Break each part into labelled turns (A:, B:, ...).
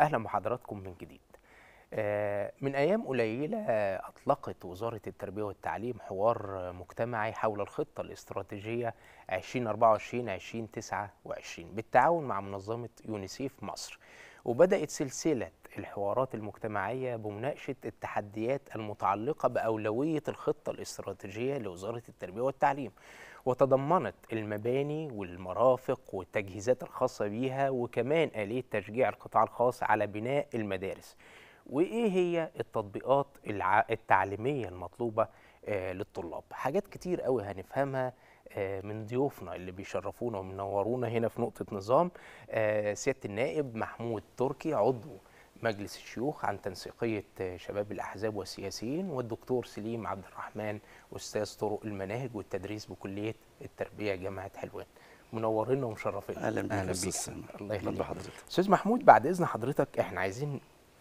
A: اهلا بحضراتكم من جديد آه، من ايام قليله اطلقت وزاره التربيه والتعليم حوار مجتمعي حول الخطه الاستراتيجيه 2024 2029 بالتعاون مع منظمه يونيسيف مصر وبدات سلسله الحوارات المجتمعيه بمناقشه التحديات المتعلقه باولويه الخطه الاستراتيجيه لوزاره التربيه والتعليم وتضمنت المباني والمرافق والتجهيزات الخاصة بيها وكمان آلية تشجيع القطاع الخاص على بناء المدارس وإيه هي التطبيقات الع- التعليمية المطلوبة آه، للطلاب حاجات كتير قوي هنفهمها آه، من ضيوفنا اللي بيشرفونا ومنورونا هنا في نقطة نظام آه، سيادة النائب محمود تركي عضو مجلس الشيوخ عن تنسيقية آه، شباب الأحزاب والسياسيين والدكتور سليم عبد الرحمن أستاذ طرق المناهج والتدريس بكلية التربية جامعة حلوان منورين ومشرفين
B: اهلا بيك
C: أهلا
B: يا أستاذ
C: بيك.
B: سلمى.
A: الله
B: أهلا
A: يخليك
B: بحضرتك
A: استاذ محمود بعد اذن حضرتك احنا عايزين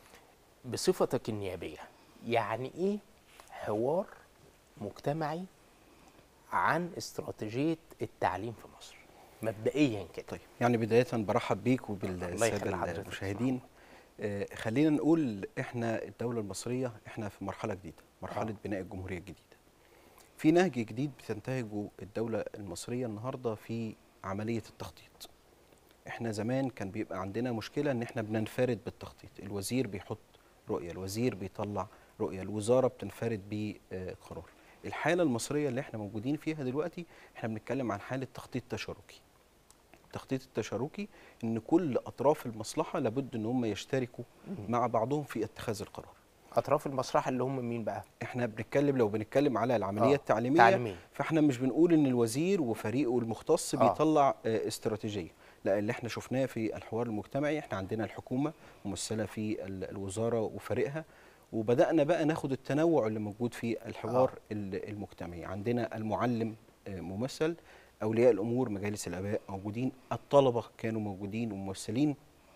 A: بصفتك النيابيه يعني ايه حوار مجتمعي عن استراتيجيه التعليم في مصر مبدئيا كده
B: طيب يعني بدايه برحب بيك
A: الله يخلي
B: وبالساده
A: حضرتك.
B: المشاهدين آه خلينا نقول احنا الدوله المصريه احنا في مرحله جديده مرحله
A: آه.
B: بناء الجمهوريه الجديده في نهج جديد بتنتهجه الدوله المصريه النهارده في عمليه التخطيط احنا زمان كان بيبقى عندنا مشكله ان احنا بننفرد بالتخطيط الوزير بيحط رؤيه الوزير بيطلع رؤيه الوزاره بتنفرد بقرار الحاله المصريه اللي احنا موجودين فيها دلوقتي احنا بنتكلم عن حاله تخطيط تشاركي التخطيط التشاركي ان كل اطراف المصلحه لابد ان هم يشتركوا مع بعضهم في اتخاذ القرار
A: اطراف المسرح اللي هم مين بقى
B: احنا بنتكلم لو بنتكلم على العمليه
A: آه،
B: التعليميه
A: تعليمية.
B: فاحنا مش بنقول ان الوزير وفريقه المختص
A: آه.
B: بيطلع آه، استراتيجيه لا اللي احنا شفناه في الحوار المجتمعي احنا عندنا الحكومه ممثله في ال- الوزاره وفريقها وبدانا بقى ناخد التنوع اللي موجود في الحوار ال- المجتمعي عندنا المعلم آه، ممثل اولياء الامور مجالس الاباء موجودين الطلبه كانوا موجودين وممثلين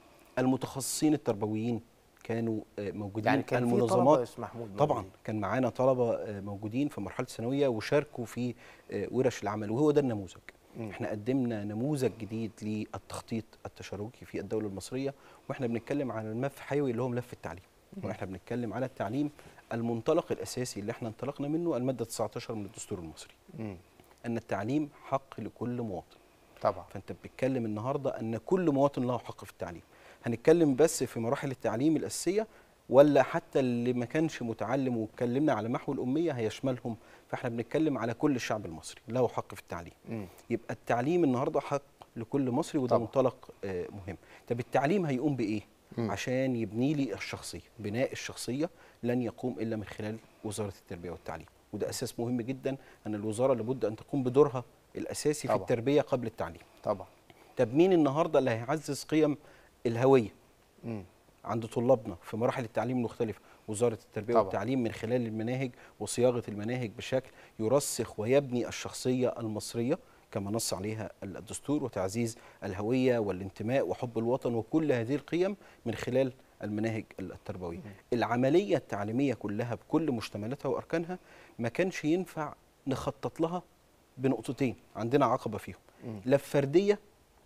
B: المتخصصين التربويين كانوا آه، موجودين
A: يعني كان في طلبه
B: المنظمات
A: يا أستاذ محمود
B: طبعا
A: موجودين.
B: كان معانا طلبه آه، موجودين في مرحله الثانويه وشاركوا في آه، ورش العمل وهو ده النموذج
A: مم.
B: احنا قدمنا نموذج جديد للتخطيط التشاركي في الدوله المصريه واحنا بنتكلم عن الملف الحيوي اللي هو ملف التعليم واحنا بنتكلم على التعليم المنطلق الاساسي اللي احنا انطلقنا منه الماده 19 من الدستور المصري
A: مم.
B: ان التعليم حق لكل مواطن
A: طبعا
B: فانت بتتكلم النهارده ان كل مواطن له حق في التعليم هنتكلم بس في مراحل التعليم الاساسيه ولا حتى اللي ما كانش متعلم واتكلمنا على محو الاميه هيشملهم فاحنا بنتكلم على كل الشعب المصري له حق في التعليم
A: مم.
B: يبقى التعليم النهارده حق لكل مصري وده
A: طبعا.
B: منطلق آه، مهم طب التعليم هيقوم بايه
A: مم.
B: عشان يبني لي الشخصيه بناء الشخصيه لن يقوم الا من خلال وزاره التربيه والتعليم وده اساس مهم جدا ان الوزاره لابد ان تقوم بدورها الاساسي في
A: طبعا.
B: التربيه قبل التعليم
A: طبعا
B: طب مين النهارده اللي هيعزز قيم الهويه
A: مم.
B: عند طلابنا في مراحل التعليم المختلفه وزاره التربيه
A: طبعا.
B: والتعليم من خلال المناهج وصياغه المناهج بشكل يرسخ ويبني الشخصيه المصريه كما نص عليها الدستور وتعزيز الهويه والانتماء وحب الوطن وكل هذه القيم من خلال المناهج التربويه. العمليه التعليميه كلها بكل مشتملاتها واركانها ما كانش ينفع نخطط لها بنقطتين عندنا عقبه فيهم
A: مم.
B: لا بفرديه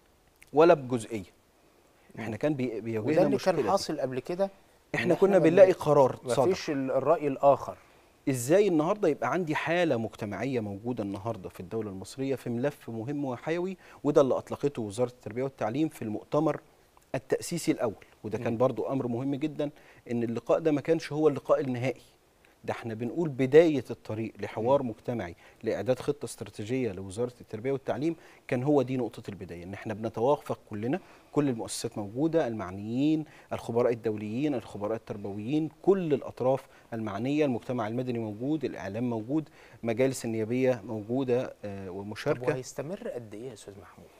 B: ولا بجزئيه. احنا كان بي-
A: وده
B: بيواجهنا
A: اللي
B: مشكله
A: كان
B: دي.
A: حاصل قبل كده
B: احنا
A: إن
B: كنا
A: ما
B: بنلاقي
A: بن-
B: قرار صدر
A: مفيش ال- الراي الاخر
B: ازاي النهارده يبقى عندي حاله مجتمعيه موجوده النهارده في الدوله المصريه في ملف مهم وحيوي وده اللي اطلقته وزاره التربيه والتعليم في المؤتمر التاسيسي الاول وده كان
A: مم.
B: برضو امر مهم جدا ان اللقاء ده ما كانش هو اللقاء النهائي ده احنا بنقول بدايه الطريق لحوار مجتمعي لاعداد خطه استراتيجيه لوزاره التربيه والتعليم كان هو دي نقطه البدايه ان احنا بنتوافق كلنا كل المؤسسات موجوده المعنيين الخبراء الدوليين الخبراء التربويين كل الاطراف المعنيه المجتمع المدني موجود الاعلام موجود مجالس النيابيه موجوده آه،
A: طب
B: ومشاركه
A: وهيستمر قد ايه يا استاذ محمود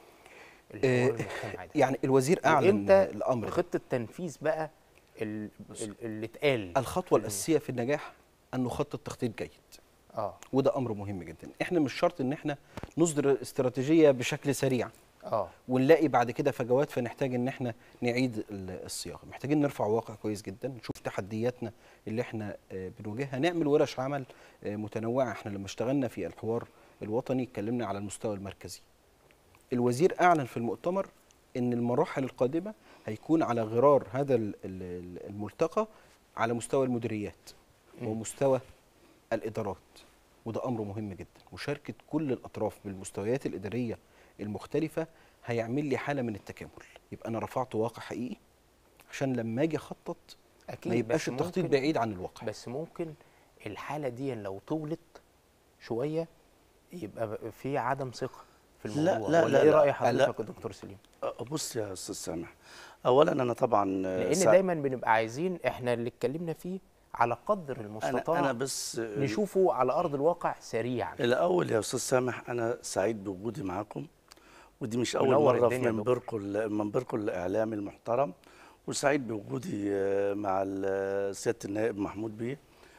B: آه،
A: الحوار المجتمعي ده
B: يعني الوزير اعلن
A: وامتى
B: الامر ده.
A: خطه تنفيذ بقى ال- ال- اللي اتقال
B: الخطوه الاساسيه في النجاح ان نخطط تخطيط جيد
A: اه
B: وده امر مهم جدا احنا مش شرط ان احنا نصدر استراتيجيه بشكل سريع
A: اه
B: ونلاقي بعد كده فجوات فنحتاج ان احنا نعيد ال- الصياغه محتاجين نرفع واقع كويس جدا نشوف تحدياتنا اللي احنا آه، بنواجهها نعمل ورش عمل آه، متنوعه احنا لما اشتغلنا في الحوار الوطني اتكلمنا على المستوى المركزي الوزير اعلن في المؤتمر ان المراحل القادمه هيكون على غرار هذا ال- ال- ال- الملتقى على مستوى المديريات ومستوى الادارات وده امر مهم جدا مشاركه كل الاطراف بالمستويات الاداريه المختلفه هيعمل لي حاله من التكامل يبقى انا رفعت واقع حقيقي عشان لما اجي اخطط
A: اكيد
B: ما يبقاش
A: بس
B: التخطيط
A: ممكن-
B: بعيد عن الواقع
A: بس ممكن الحاله دي لو طولت شويه يبقى ب- في عدم ثقه في
C: لا،
A: الموضوع
C: لا،
A: ولا
C: لا،
A: ايه
C: لا،
A: راي
C: لا.
A: حضرتك يا دكتور سليم
C: أه، بص يا استاذ سامح اولا انا طبعا آه،
A: لان
C: سا-
A: دايما بنبقى عايزين احنا اللي اتكلمنا فيه على قدر
C: انا
A: المستطاع
C: انا بس آه،
A: نشوفه على ارض الواقع سريعا
C: الاول يا استاذ سامح انا سعيد بوجودي معاكم ودي مش اول
A: منور
C: مره
A: الدنيا
C: في
A: يا دكتور.
C: منبركم ال- منبركم الاعلامي المحترم وسعيد بوجودي آه، مع ال- سياده النائب محمود بيه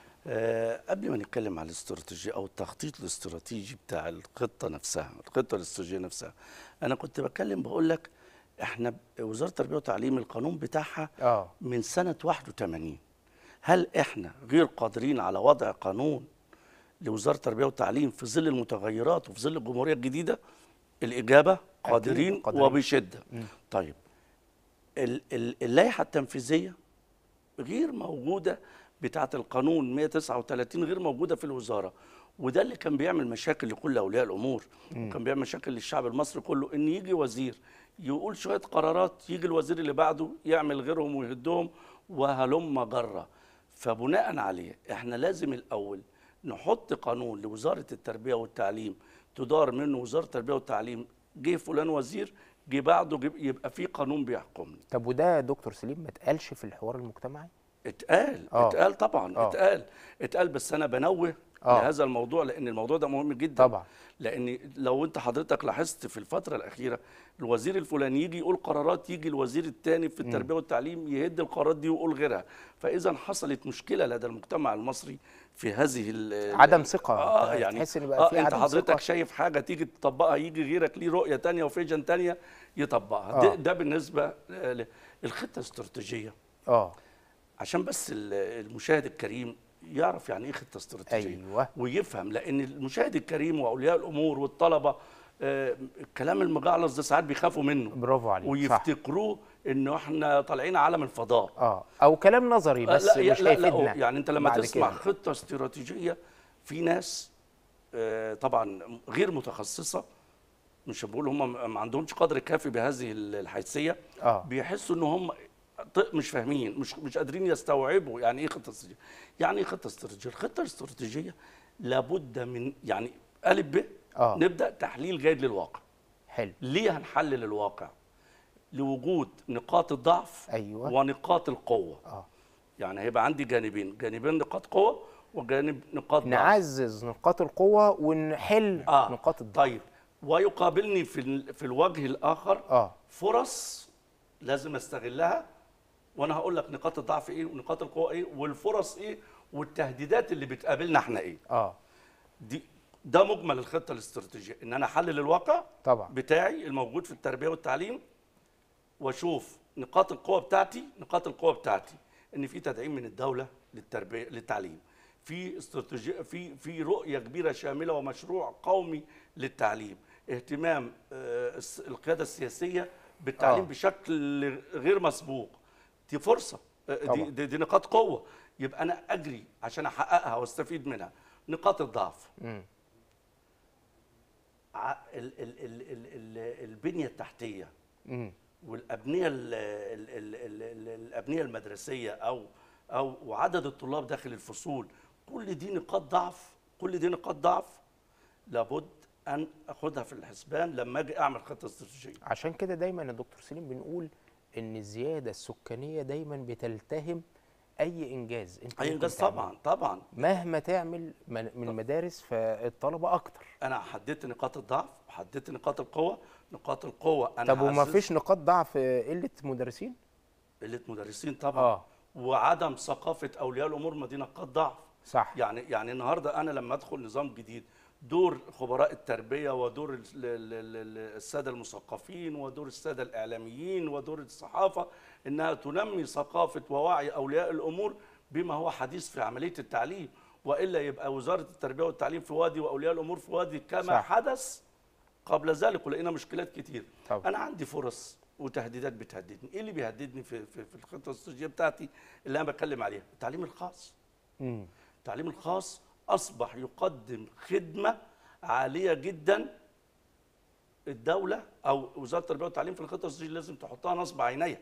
C: آه، قبل ما نتكلم على الاستراتيجيه او التخطيط الاستراتيجي بتاع الخطه نفسها الخطه الاستراتيجيه نفسها انا كنت بتكلم بقول لك احنا ب- وزاره التربيه والتعليم القانون بتاعها
A: اه
C: من سنة 81 هل احنا غير قادرين على وضع قانون لوزارة التربية والتعليم في ظل المتغيرات وفي ظل الجمهورية الجديدة الإجابة قادرين,
A: قادرين.
C: وبشدة طيب ال- ال- اللائحة التنفيذية غير موجودة بتاعة القانون 139 غير موجودة في الوزارة وده اللي كان بيعمل مشاكل لكل أولياء الأمور وكان بيعمل مشاكل للشعب المصري كله إن يجي وزير يقول شوية قرارات يجي الوزير اللي بعده يعمل غيرهم ويهدهم وهلم جرة فبناء عليه احنا لازم الأول نحط قانون لوزارة التربية والتعليم تدار منه وزارة التربية والتعليم جه فلان وزير جه بعده جه- يبقى في قانون بيحكمنا
A: طب وده يا دكتور سليم ما اتقالش في الحوار المجتمعي
C: اتقال
A: آه.
C: اتقال طبعا
A: آه.
C: اتقال اتقال بس انا بنوه
A: آه.
C: لهذا الموضوع لان الموضوع ده مهم جدا
A: طبعا.
C: لان لو انت حضرتك لاحظت في الفتره الاخيره الوزير الفلاني يجي يقول قرارات يجي الوزير الثاني في التربيه والتعليم يهد القرارات دي ويقول غيرها فاذا حصلت مشكله لدى المجتمع المصري في هذه ال- ال-
A: عدم ثقة.
C: اه
A: أنت
C: يعني
A: تحس إن بقى
C: آه
A: في
C: انت
A: عدم
C: حضرتك
A: ثقة.
C: شايف حاجه تيجي تطبقها يجي غيرك ليه رؤيه تانية وفيجن تانية يطبقها
A: آه.
C: ده, ده بالنسبه ل- الخطه الاستراتيجيه
A: اه
C: عشان بس ال- المشاهد الكريم يعرف يعني ايه خطه استراتيجيه
A: أيوة.
C: ويفهم لان المشاهد الكريم واولياء الامور والطلبه آه، الكلام المجعلص ده ساعات بيخافوا منه
A: برافو عليك صح
C: ويفتكروه انه احنا طالعين عالم الفضاء
A: اه او كلام نظري
C: آه،
A: بس
C: لا
A: مش
C: لا لا
A: هيفيدنا
C: يعني انت لما
A: بعد
C: تسمع
A: كده.
C: خطه استراتيجيه في ناس آه، طبعا غير متخصصه مش بقول هم ما عندهمش قدر كافي بهذه الحيثيه
A: آه.
C: بيحسوا ان هم ط- مش فاهمين مش مش قادرين يستوعبوا يعني ايه خطه استراتيجيه يعني ايه خطه استراتيجيه الخطه الاستراتيجيه لابد من يعني الف ب
A: آه.
C: نبدا تحليل جيد للواقع
A: حلو
C: ليه هنحلل الواقع لوجود نقاط الضعف
A: أيوة.
C: ونقاط القوه
A: اه
C: يعني هيبقى عندي جانبين جانبين نقاط قوه وجانب نقاط ضعف
A: نعزز نقاط القوة ونحل
C: آه.
A: نقاط الضعف
C: طيب ويقابلني في ال- في الوجه الاخر
A: اه
C: فرص لازم استغلها وانا هقول لك نقاط الضعف ايه ونقاط القوه ايه والفرص ايه والتهديدات اللي بتقابلنا احنا ايه
A: اه
C: دي ده مجمل الخطه الاستراتيجيه ان انا احلل الواقع
A: طبعا
C: بتاعي الموجود في التربيه والتعليم واشوف نقاط القوه بتاعتي نقاط القوه بتاعتي ان في تدعيم من الدوله للتربيه للتعليم في استراتيجيه في في رؤيه كبيره شامله ومشروع قومي للتعليم اهتمام آه، الس- القياده السياسيه بالتعليم
A: آه.
C: بشكل غير مسبوق دي فرصه آه، دي,
A: طبعا.
C: دي, دي نقاط قوه يبقى انا اجري عشان احققها واستفيد منها نقاط الضعف
A: مم.
C: ع- ال ال ال ال ال البنيه التحتيه
A: مم.
C: والابنيه ال ال ال ال ال الابنيه المدرسيه او او وعدد الطلاب داخل الفصول كل دي نقاط ضعف كل دي نقاط ضعف لابد ان اخدها في الحسبان لما اجي اعمل خطه استراتيجيه
A: عشان كده دايما يا دكتور سليم بنقول ان الزيادة السكانية دايما بتلتهم اي انجاز انت
C: اي
A: ممكن
C: انجاز
A: تعمله.
C: طبعا طبعا
A: مهما تعمل من من المدارس فالطلبة اكتر
C: انا حددت نقاط الضعف وحددت نقاط القوه نقاط القوه انا
A: طب وما
C: هعزز-
A: فيش نقاط ضعف قلة مدرسين
C: قله مدرسين طبعا
A: اه
C: وعدم ثقافه اولياء الامور ما دي نقاط ضعف
A: صح
C: يعني يعني النهارده انا لما ادخل نظام جديد دور خبراء التربيه ودور ال- ال- ال- ال- الساده المثقفين ودور الساده الاعلاميين ودور الصحافه انها تنمي ثقافه ووعي اولياء الامور بما هو حديث في عمليه التعليم والا يبقى وزاره التربيه والتعليم في وادي واولياء الامور في وادي كما
A: صح.
C: صح. حدث قبل ذلك ولقينا مشكلات كتير
A: طبعا.
C: انا عندي فرص وتهديدات بتهددني ايه اللي بيهددني في في, في الخطه الاستراتيجيه بتاعتي اللي انا بتكلم عليها التعليم الخاص
A: مم.
C: التعليم الخاص اصبح يقدم خدمه عاليه جدا الدوله او وزاره التربيه والتعليم في الخطه الاستراتيجيه لازم تحطها نصب عينيها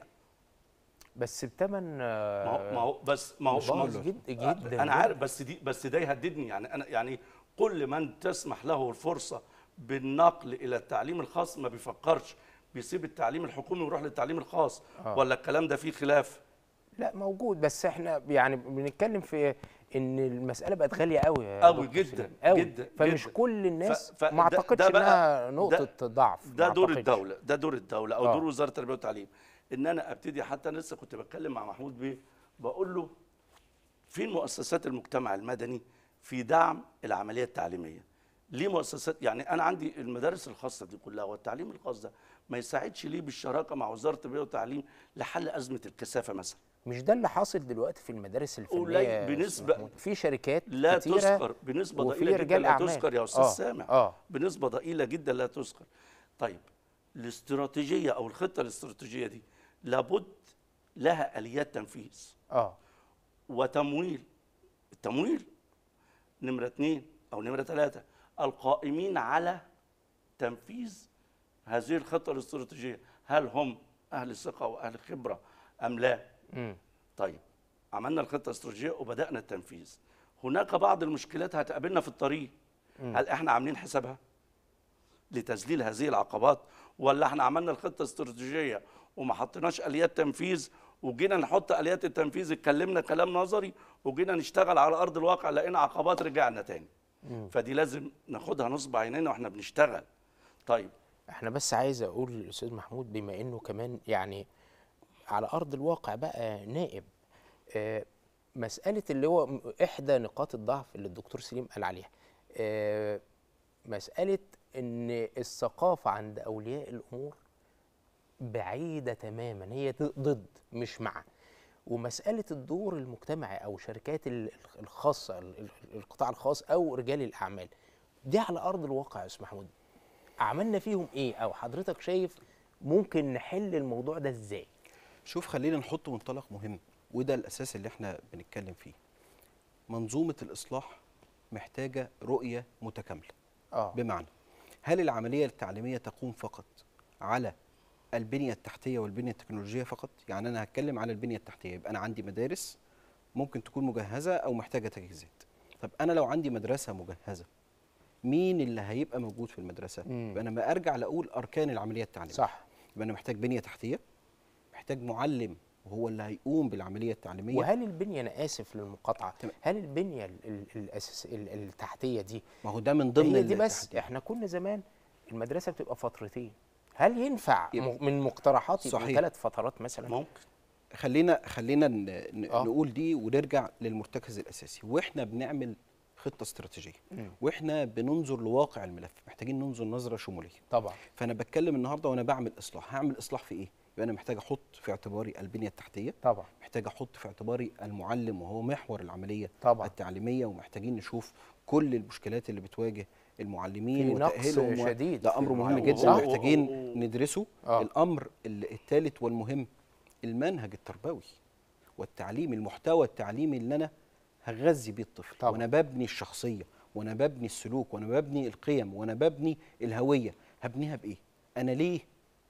A: بس بثمن
C: ما هو ما هو بس ما هو ما هو-
A: باظ جد جدا
C: انا عارف بس دي بس ده يهددني يعني انا يعني كل من تسمح له الفرصه بالنقل الى التعليم الخاص ما بيفكرش بيسيب التعليم الحكومي ويروح للتعليم الخاص
A: آه.
C: ولا الكلام ده فيه خلاف
A: لا موجود بس احنا يعني بنتكلم في ان المساله بقت غاليه قوي يا
C: قوي
A: دكتور
C: جدا،
A: سليم، قوي
C: جدا،
A: فمش
C: جدا.
A: كل الناس
C: ف- ف-
A: ما
C: ده-
A: اعتقدش
C: ده بقى-
A: انها نقطه ضعف
C: ده
A: ما
C: دور
A: أعتقدش.
C: الدوله ده دور الدوله او
A: آه.
C: دور وزاره التربيه والتعليم ان انا ابتدي حتى أنا لسه كنت بتكلم مع محمود بيه بقول له فين مؤسسات المجتمع المدني في دعم العمليه التعليميه ليه مؤسسات يعني انا عندي المدارس الخاصه دي كلها والتعليم الخاص ده ما يساعدش ليه بالشراكه مع وزاره التربيه والتعليم لحل ازمه الكثافه مثلا
A: مش ده اللي حاصل دلوقتي في المدارس الفنيه
C: قليل
A: يا أستاذ
C: بنسبة
A: محمود. في شركات
C: لا
A: كتيرة
C: تذكر بنسبه
A: وفي
C: ضئيله جدا
A: رجال
C: لا
A: أعمال.
C: تذكر يا استاذ
A: آه،
C: سامع
A: آه.
C: بنسبه ضئيله جدا لا تذكر طيب الاستراتيجيه او الخطه الاستراتيجيه دي لابد لها اليات تنفيذ
A: اه
C: وتمويل التمويل نمرة اثنين أو نمرة ثلاثة القائمين على تنفيذ هذه الخطة الاستراتيجية هل هم أهل ثقة وأهل خبرة أم لا؟
A: مم.
C: طيب عملنا الخطة الاستراتيجية وبدأنا التنفيذ هناك بعض المشكلات هتقابلنا في الطريق هل احنا عاملين حسابها لتذليل هذه العقبات ولا احنا عملنا الخطة الاستراتيجية وما حطيناش آليات تنفيذ وجينا نحط آليات التنفيذ اتكلمنا كلام نظري وجينا نشتغل على أرض الواقع لقينا عقبات رجعنا تاني فدي لازم ناخدها نصب عينينا واحنا بنشتغل طيب
A: احنا بس عايز اقول للاستاذ محمود بما انه كمان يعني على ارض الواقع بقى نائب آه، مساله اللي هو م- احدى نقاط الضعف اللي الدكتور سليم قال عليها آه، مساله ان الثقافه عند اولياء الامور بعيده تماما هي ض- ضد مش مع ومساله الدور المجتمعي او شركات ال- الخاصه ال- ال- القطاع الخاص او رجال الاعمال دي على ارض الواقع يا استاذ محمود عملنا فيهم ايه او حضرتك شايف ممكن نحل الموضوع ده ازاي
B: شوف خلينا نحط منطلق مهم وده الاساس اللي احنا بنتكلم فيه منظومه الاصلاح محتاجه رؤيه متكامله
A: اه
B: بمعنى هل العمليه التعليميه تقوم فقط على البنيه التحتيه والبنيه التكنولوجيه فقط يعني انا هتكلم على البنيه التحتيه يبقى انا عندي مدارس ممكن تكون مجهزه او محتاجه تجهيزات طب انا لو عندي مدرسه مجهزه مين اللي هيبقى موجود في المدرسه
A: مم.
B: يبقى انا ما ارجع لاقول اركان العمليه التعليميه
A: صح
B: يبقى انا محتاج بنيه تحتيه محتاج معلم وهو اللي هيقوم بالعمليه التعليميه
A: وهل البنيه انا اسف للمقاطعه
B: تمام.
A: هل البنيه ال- ال- الاساس ال- التحتيه دي
B: ما هو ده من ضمن
A: هي دي بس
B: التحديات.
A: احنا كنا زمان المدرسه بتبقى فترتين هل ينفع
B: يبقى-
A: م- من مقترحات يبقى
B: صحيح.
A: ثلاث فترات مثلا
C: ممكن
B: خلينا خلينا ن- ن-
A: آه.
B: نقول دي ونرجع للمرتكز الاساسي واحنا بنعمل خطه استراتيجيه
A: مم.
B: واحنا بننظر لواقع الملف محتاجين ننظر نظره شموليه
A: طبعا
B: فانا بتكلم النهارده وانا بعمل اصلاح هعمل اصلاح في ايه يبقى انا محتاج احط في اعتباري البنيه التحتيه
A: طبعا
B: محتاج احط في اعتباري المعلم وهو محور العمليه
A: طبعا.
B: التعليميه ومحتاجين نشوف كل المشكلات اللي بتواجه المعلمين
A: في نقص
B: وتاهيلهم و-
A: شديد
B: ده
A: في
B: امر مهم
A: المعلمين.
B: جدا
C: صح.
B: محتاجين
C: و- و-
B: ندرسه
A: آه.
B: الامر ال- الثالث والمهم المنهج التربوي والتعليم المحتوى التعليمي اللي انا هغذي بيه الطفل
A: طبعا.
B: وانا ببني الشخصيه وانا ببني السلوك وانا ببني القيم وانا ببني الهويه هبنيها بايه انا ليه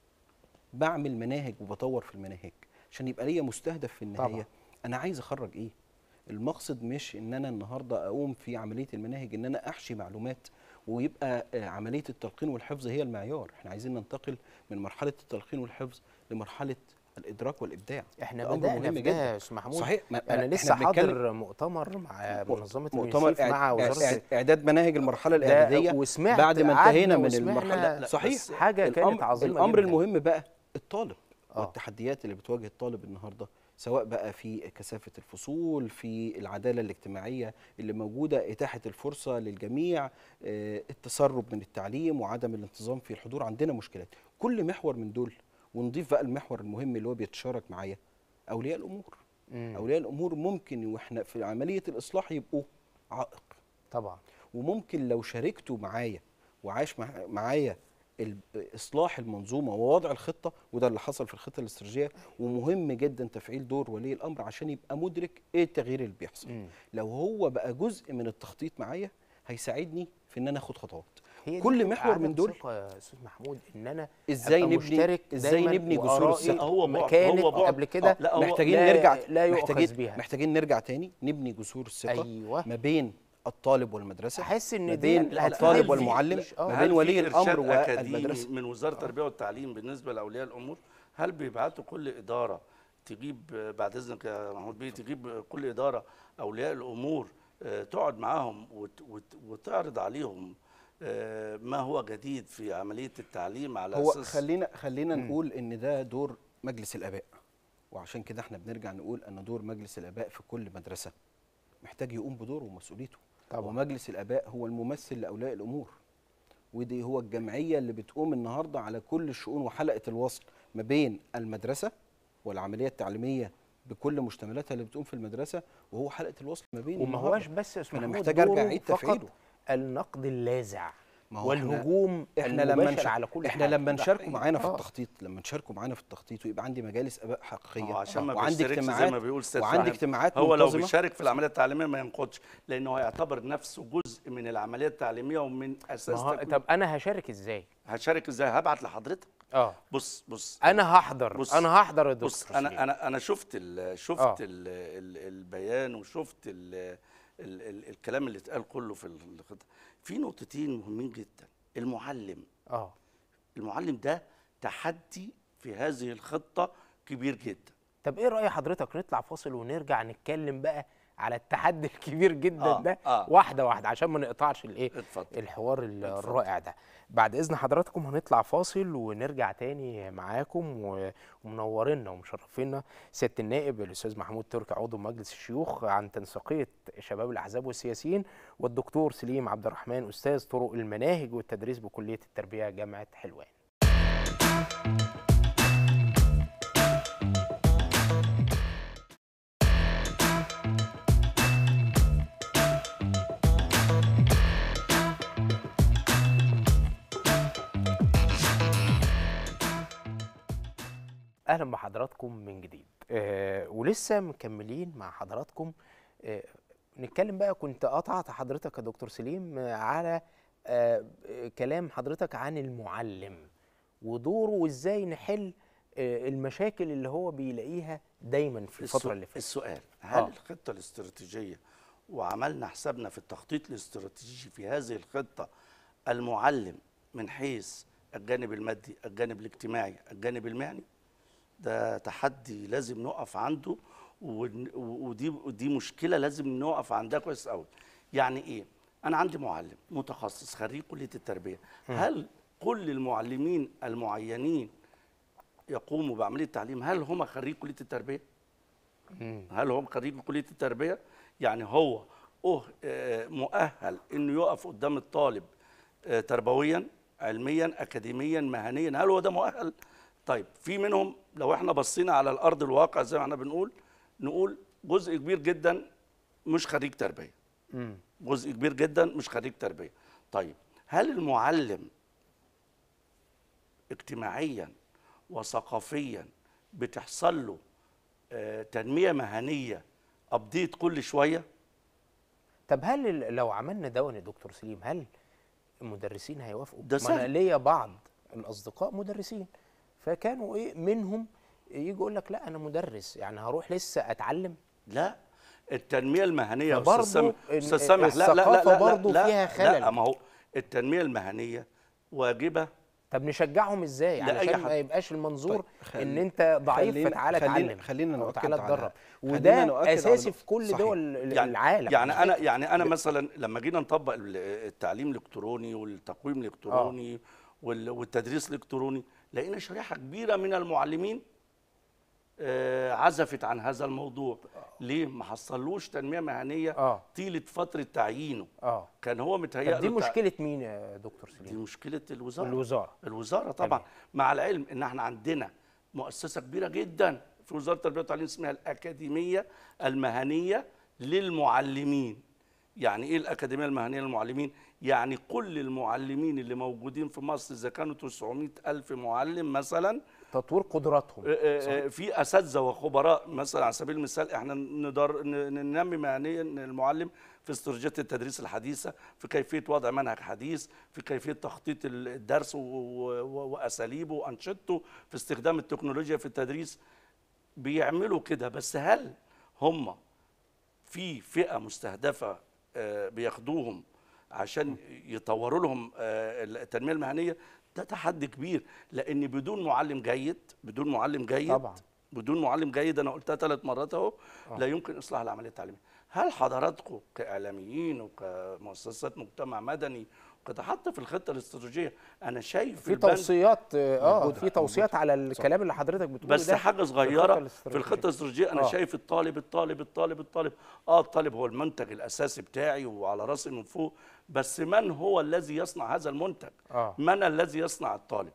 B: بعمل مناهج وبطور في المناهج عشان يبقى ليا مستهدف في النهايه
A: طبعا.
B: انا عايز اخرج ايه المقصد مش ان انا النهارده اقوم في عمليه المناهج ان انا احشي معلومات ويبقى آه، عمليه التلقين والحفظ هي المعيار احنا عايزين ننتقل من مرحله التلقين والحفظ لمرحله الادراك والابداع
A: احنا
B: ده أمر
A: بدانا
B: مهم
A: في
B: جداً.
A: ده يا استاذ محمود
B: صحيح ما-
A: انا
B: إحنا
A: لسه
B: بنتكلم-
A: حاضر مؤتمر مع منظمه
B: مؤتمر
A: اليونيسيف مع
B: إعد-
A: وزاره
B: إعد- اعداد مناهج المرحله
A: ده
B: الاعداديه
A: وسمعت
B: بعد ما
A: قعدنا
B: انتهينا من
A: وسمعنا-
B: المرحله
A: لا،
C: لا،
B: صحيح
C: بس
A: حاجه كانت
B: الأمر-
A: عظيمه
B: الامر
A: جداً.
B: المهم بقى الطالب
A: آه.
B: والتحديات اللي بتواجه الطالب النهارده سواء بقى في كثافه الفصول في العداله الاجتماعيه اللي موجوده اتاحه الفرصه للجميع آه، التسرب من التعليم وعدم الانتظام في الحضور عندنا مشكلات كل محور من دول ونضيف بقى المحور المهم اللي هو بيتشارك معايا اولياء الامور
A: مم.
B: اولياء الامور ممكن واحنا في عمليه الاصلاح يبقوا عائق
A: طبعا
B: وممكن لو شاركتوا معايا وعاش مع- معايا ال- اصلاح المنظومه ووضع الخطه وده اللي حصل في الخطه الاستراتيجيه ومهم جدا تفعيل دور ولي الامر عشان يبقى مدرك ايه التغيير اللي بيحصل
A: مم.
B: لو هو بقى جزء من التخطيط معايا هيساعدني في ان انا اخد خطوات
A: هي دي
B: كل
A: بتبقى
B: محور
A: عدم
B: من دول
A: ثقة يا استاذ محمود ان انا
B: ازاي
A: أبقى
B: نبني
A: مشترك
B: ازاي
A: دايماً
B: نبني جسور
A: وآرائي
B: الثقه
C: هو بعد-
A: مكانت
C: هو بعد.
A: قبل كده
C: لا هو
B: محتاجين
A: لا-
B: نرجع
A: لا يؤخذ
B: محتاجين
A: بيها
B: محتاجين نرجع تاني نبني جسور الثقه
A: ايوه
B: ما بين الطالب والمدرسه
A: احس ان
B: ما
A: دي
B: بين
A: لا،
B: الطالب
A: هل-
B: والمعلم
A: آه.
B: ما
C: هل
B: بين ولي
C: في إرشاد
B: الامر
C: أكاديمي
B: والمدرسه
C: من وزاره التربيه والتعليم بالنسبه لاولياء الامور هل بيبعتوا كل اداره تجيب بعد اذنك يا محمود بيه تجيب كل اداره اولياء الامور آه، تقعد معاهم وت- وت- وتعرض عليهم آه، ما هو جديد في عمليه التعليم على
B: هو
C: اساس
B: خلينا خلينا نقول ان ده دور مجلس الاباء وعشان كده احنا بنرجع نقول ان دور مجلس الاباء في كل مدرسه محتاج يقوم بدوره ومسؤوليته
A: طبعا.
B: ومجلس الاباء هو الممثل لاولياء الامور ودي هو الجمعيه اللي بتقوم النهارده على كل الشؤون وحلقه الوصل ما بين المدرسه والعمليه التعليميه بكل مشتملاتها اللي بتقوم في المدرسه وهو حلقه الوصل ما بين
A: وما
B: النهاردة.
A: هوش بس يا استاذ
B: فأنا
A: محمود
B: محتاج أرجع
A: دوره
B: أعيد
A: فقط
B: تفعيله.
A: النقد اللاذع
B: ما هو إحنا-
A: والهجوم
B: احنا لما
A: المباشر
B: نش...
A: على كل
B: احنا
A: حاجة.
B: لما
A: ده
B: نشاركوا
A: حقيقي.
B: معانا في
A: آه.
B: التخطيط لما نشاركوا معانا في التخطيط ويبقى عندي مجالس اباء حقيقيه
C: ما هو عشان ما
B: وعندي
C: بيشتركش زي
B: اجتماعات
C: ما بيقول استاذ
B: وعندي
C: فهمي.
B: اجتماعات
C: هو لو
B: منتظمة.
C: بيشارك في العمليه التعليميه ما ينقضش لانه هيعتبر نفسه جزء من العمليه التعليميه ومن
A: ما
C: اساس
A: هو
C: تكوين-
A: طب انا هشارك ازاي
C: هشارك ازاي هبعت لحضرتك
A: اه
C: بص بص
A: انا هحضر
C: بص-
A: انا هحضر يا دكتور
C: بص انا
A: سليم.
C: انا انا شفت ال شفت
A: آه.
C: ال ال البيان وشفت ال ال ال الكلام اللي اتقال كله في الخطه في نقطتين مهمين جدا المعلم
A: اه
C: المعلم ده تحدي في هذه الخطه كبير جدا
A: طب ايه راي حضرتك نطلع فاصل ونرجع نتكلم بقى على التحدي الكبير جدا
C: آه،
A: ده
C: آه.
A: واحده واحده عشان ما نقطعش الايه
C: اتفضل.
A: الحوار ال- الرائع ده بعد اذن حضراتكم هنطلع فاصل ونرجع تاني معاكم و- ومنورنا ومشرفينا سياده النائب الاستاذ محمود تركي عضو مجلس الشيوخ عن تنسيقيه شباب الاحزاب والسياسيين والدكتور سليم عبد الرحمن استاذ طرق المناهج والتدريس بكليه التربيه جامعه حلوان اهلا بحضراتكم من جديد آه ولسه مكملين مع حضراتكم آه نتكلم بقى كنت قطعت حضرتك يا دكتور سليم آه على آه آه، كلام حضرتك عن المعلم ودوره وازاي نحل آه المشاكل اللي هو بيلاقيها دايما في الفتره
C: السؤ-
A: اللي فاتت
C: السؤال هل
A: آه.
C: الخطه الاستراتيجيه وعملنا حسابنا في التخطيط الاستراتيجي في هذه الخطه المعلم من حيث الجانب المادي الجانب الاجتماعي الجانب المهني ده تحدي لازم نقف عنده ون- ودي ودي مشكله لازم نقف عندها كويس قوي يعني ايه انا عندي معلم متخصص خريج كليه التربيه هل كل المعلمين المعينين يقوموا بعمليه التعليم هل هم خريج كليه التربيه
A: مم.
C: هل هو خريج كليه التربيه يعني هو أه آه، مؤهل انه يقف قدام الطالب آه، تربويا علميا اكاديميا مهنيا هل هو ده مؤهل طيب في منهم لو احنا بصينا على الارض الواقع زي ما احنا بنقول نقول جزء كبير جدا مش خريج تربيه
A: مم.
C: جزء كبير جدا مش خريج تربيه طيب هل المعلم اجتماعيا وثقافيا بتحصل له آه، تنميه مهنيه ابديت كل شويه
A: طب هل ال- لو عملنا دون يا دكتور سليم هل المدرسين هيوافقوا؟
C: ده
A: ما انا
C: سهل.
A: ليا بعض الاصدقاء مدرسين فكانوا ايه منهم يجي يقول لك لا انا مدرس يعني هروح لسه اتعلم
C: لا التنميه المهنيه يا
A: فبرضه
C: استاذ سامح
A: ال-
C: استاذ سامح لا لا لا
A: الثقافة
C: لا
A: برضه
C: لا
A: فيها خلل.
C: لا ما هو التنميه المهنيه واجبه
A: طب نشجعهم ازاي
C: لا، أي
A: علشان
C: حد.
A: ما يبقاش المنظور
B: طيب، خلي-
A: ان انت ضعيف
B: خلينا-
A: فتعالى
B: خلينا-
A: اتعلم
B: خلينا
A: أو
B: نؤكد
A: تعالى
B: على-
A: اتدرب
B: خلينا
A: وده
B: نؤكد على
A: اساسي
B: نق-
A: في كل
B: صحيح.
A: دول ال-
C: يعني
A: العالم
C: يعني
A: على
C: انا
A: فكرة.
C: يعني انا مثلا لما جينا نطبق ال- التعليم الالكتروني والتقويم الالكتروني وال- والتدريس الالكتروني لقينا شريحه كبيره من المعلمين آه، عزفت عن هذا الموضوع ليه ما حصلوش تنميه مهنيه
A: اه
C: طيله فتره تعيينه
A: اه
C: كان هو متهيأ
A: طب دي
C: له تع-
A: مشكله مين يا دكتور
C: دي
A: سليم؟
C: مشكله الوزاره
A: الوزاره
C: الوزاره طبعا
A: تمام.
C: مع العلم ان احنا عندنا مؤسسه كبيره جدا في وزاره التربيه والتعليم اسمها الاكاديميه المهنيه للمعلمين يعني ايه الاكاديميه المهنيه للمعلمين يعني كل المعلمين اللي موجودين في مصر اذا كانوا 900 الف معلم مثلا
A: تطوير قدراتهم
C: آه، آه، في اساتذه وخبراء مثلا على سبيل المثال احنا ندر ن- ننمي مهنيا المعلم في استراتيجيات التدريس الحديثه في كيفيه وضع منهج حديث في كيفيه تخطيط الدرس و- و- واساليبه وانشطته في استخدام التكنولوجيا في التدريس بيعملوا كده بس هل هم في فئه مستهدفه آه، بياخدوهم عشان يطوروا لهم آه، التنميه المهنيه ده تحدي كبير لان بدون معلم جيد بدون معلم جيد
A: طبعا.
C: بدون معلم جيد انا قلتها ثلاث مرات اهو لا يمكن اصلاح العمليه التعليميه هل حضراتكم كاعلاميين وكمؤسسات مجتمع مدني وكده حتى في الخطه الاستراتيجيه انا شايف
A: في
C: البند-
A: توصيات اه
B: موجودة،
A: في توصيات على الكلام اللي حضرتك بتقوله
C: بس
A: ده
C: حاجه
A: في
C: صغيره
A: الخطة
C: في
A: الاستراتيجية.
C: الخطه الاستراتيجيه انا
A: آه.
C: شايف الطالب الطالب الطالب الطالب اه الطالب هو المنتج الاساسي بتاعي وعلى راسي من فوق بس من هو الذي يصنع هذا المنتج
A: اه
C: من الذي يصنع الطالب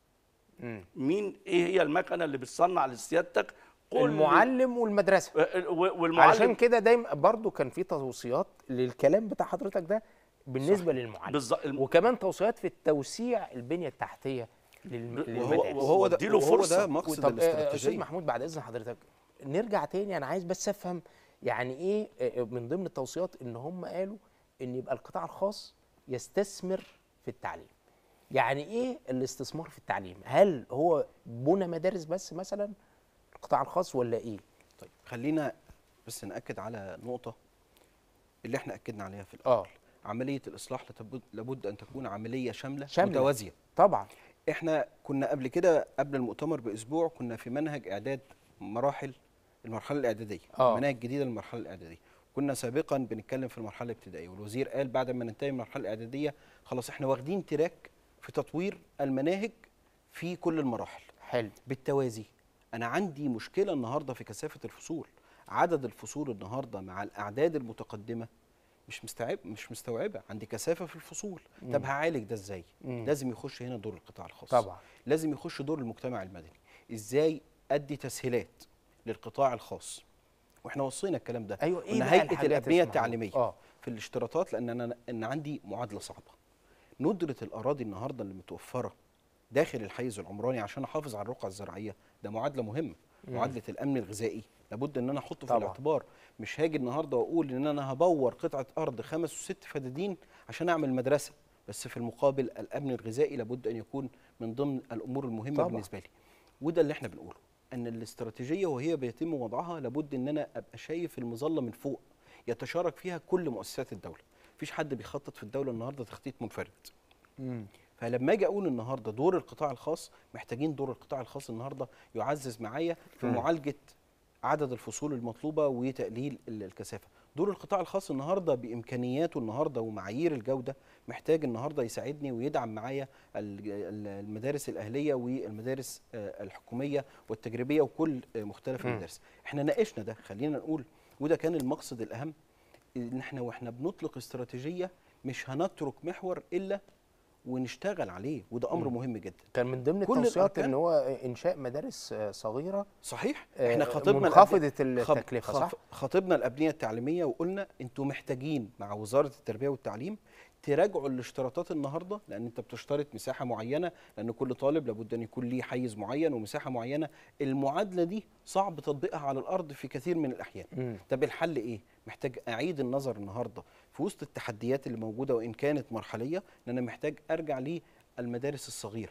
A: مم.
C: مين ايه هي المكنه اللي بتصنع لسيادتك كل-
A: المعلم والمدرسه
C: آه، و- والمعلم
A: علشان كده دايما برضو كان في توصيات للكلام بتاع حضرتك ده بالنسبه للمعلم
C: بالظبط الم-
A: وكمان توصيات في التوسيع البنيه التحتيه للم...
C: وهو-
A: للمدارس
B: وهو ده
C: واديله
B: وهو
C: فرصة.
B: ده مقصد
A: طب آه، استاذ
B: الاستراتيجيه
A: محمود بعد اذن حضرتك نرجع تاني انا عايز بس افهم يعني ايه آه، من ضمن التوصيات ان هم قالوا ان يبقى القطاع الخاص يستثمر في التعليم يعني ايه الاستثمار في التعليم هل هو بنى مدارس بس مثلا القطاع الخاص ولا ايه
B: طيب خلينا بس ناكد على نقطه اللي احنا اكدنا عليها في الاول
A: اه
B: عمليه الاصلاح لابد, لابد ان تكون عمليه شامله,
A: شاملة.
B: متوازيه
A: طبعا
B: احنا كنا قبل كده قبل المؤتمر باسبوع كنا في منهج اعداد مراحل المرحله الاعداديه
A: آه.
B: مناهج جديده للمرحله الاعداديه كنا سابقا بنتكلم في المرحله الابتدائيه والوزير قال بعد ما ننتهي من المرحله الاعداديه خلاص احنا واخدين تراك في تطوير المناهج في كل المراحل
A: حلو
B: بالتوازي انا عندي مشكله النهارده في كثافه الفصول عدد الفصول النهارده مع الاعداد المتقدمه مش مستوعب مش مستوعبه عندي كثافه في الفصول طب هعالج ده ازاي
A: مم.
B: لازم يخش هنا دور القطاع الخاص
A: طبعا.
B: لازم يخش دور المجتمع المدني ازاي ادي تسهيلات للقطاع الخاص واحنا وصينا الكلام ده
A: أيوة، إيه
B: قلنا
A: بقى
B: هيئه
A: الحاجات
B: الابنيه
A: اسمها؟
B: التعليميه
A: آه.
B: في الاشتراطات لان انا ان عندي معادله صعبه ندره الاراضي النهارده اللي متوفره داخل الحيز العمراني عشان احافظ على الرقعه الزراعيه ده معادله مهمه معادله الامن الغذائي لابد ان انا احطه في
A: طبعاً.
B: الاعتبار مش هاجي النهارده واقول ان انا هبور قطعه ارض خمس وست فدادين عشان اعمل مدرسه بس في المقابل الامن الغذائي لابد ان يكون من ضمن الامور المهمه
A: طبعاً.
B: بالنسبه لي وده اللي احنا بنقوله ان الاستراتيجيه وهي بيتم وضعها لابد ان انا ابقى شايف المظله من فوق يتشارك فيها كل مؤسسات الدوله مفيش حد بيخطط في الدوله النهارده تخطيط منفرد فلما اجي اقول النهارده دور القطاع الخاص محتاجين دور القطاع الخاص النهارده يعزز معايا في معالجه عدد الفصول المطلوبه وتقليل ال- الكثافه دور القطاع الخاص النهارده بامكانياته النهارده ومعايير الجوده محتاج النهارده يساعدني ويدعم معايا ال- ال- المدارس الاهليه والمدارس آه، الحكوميه والتجريبيه وكل آه، مختلف المدارس احنا ناقشنا ده خلينا نقول وده كان المقصد الاهم ان احنا واحنا بنطلق استراتيجيه مش هنترك محور الا ونشتغل عليه وده امر مهم جدا
A: كان من ضمن
B: كل
A: التوصيات
B: الأركان-
A: ان هو انشاء مدارس آه، صغيره
B: صحيح
A: آه،
B: احنا خاطبنا
A: منخفضة
B: الأبنية- خب-
A: التكلفة،
B: خف-
A: صح؟
B: خاطبنا الابنيه التعليميه وقلنا انتوا محتاجين مع وزاره التربيه والتعليم تراجعوا الاشتراطات النهارده لان انت بتشترط مساحه معينه لان كل طالب لابد ان يكون ليه حيز معين ومساحه معينه المعادله دي صعب تطبيقها على الارض في كثير من الاحيان
A: مم.
B: طب الحل ايه محتاج اعيد النظر النهارده في وسط التحديات اللي موجوده وان كانت مرحليه ان انا محتاج ارجع للمدارس الصغيره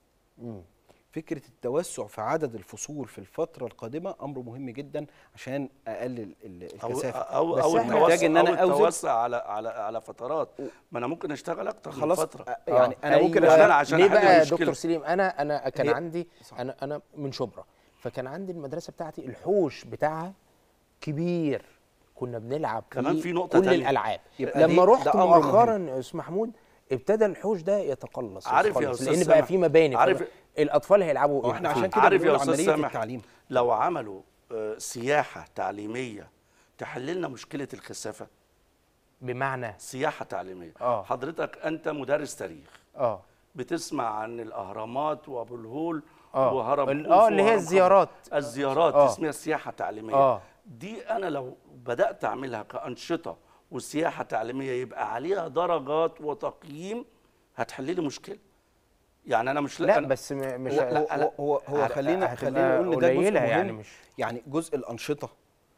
B: فكره التوسع في عدد الفصول في الفتره القادمه امر مهم جدا عشان اقلل ال-
C: او
B: الكثافه
C: او
A: بس
C: او
A: إحنا
C: التوسع
B: محتاج إن أنا
C: أو
B: أوزن-
C: التوسع على على على فترات ما انا ممكن اشتغل اكتر من
B: خلاص
C: فتره
B: آه، يعني انا ممكن
C: أيوة.
B: أشتغل-
C: أنا عشان
A: ليه
C: أحل
A: بقى يا
C: المشكلة.
A: دكتور سليم انا انا كان
B: هي-
A: عندي
B: صح.
A: انا انا من شبرا فكان عندي المدرسه بتاعتي الحوش بتاعها كبير كنا بنلعب
C: كمان
A: فيه
C: في نقطة
A: كل
C: تانية.
A: الالعاب
B: يبقى
A: لما
B: دي-
A: رحت
B: ده أمر
A: مؤخرا يا استاذ محمود ابتدى الحوش ده يتقلص
C: عارف يا
A: يتقلص،
C: أستاذ
A: لان بقى
C: سامح،
A: في مباني
C: عارف-
A: عارف الاطفال هيلعبوا
B: هو احنا
A: فين؟
B: عشان كده
C: عارف يا
B: بنقول
C: استاذ
B: عمليه
C: سامح
B: التعليم
C: لو عملوا آه، سياحه تعليميه تحل لنا مشكله الكثافه
A: بمعنى
C: سياحه تعليميه
A: آه.
C: حضرتك انت مدرس تاريخ
A: اه
C: بتسمع عن الاهرامات وابو الهول
A: آه.
C: وهرم
A: ال-
C: خوفو
A: آه، اللي هي
C: وهرم
A: الزيارات.
C: خفرع. الزيارات
A: آه.
C: اسمها سياحه تعليميه
A: آه.
C: دي انا لو بدات اعملها كانشطه وسياحه تعليميه يبقى عليها درجات وتقييم هتحل لي مشكله يعني انا مش
A: لا
C: أنا-
A: بس م- مش
B: هو
C: لا، لا.
B: هو, هو, هو
A: هت-
B: خلينا
A: هتبقى
B: خلينا نقول ان ده جزء
A: قليلة
B: مهم
A: يعني مش-
B: يعني جزء الانشطه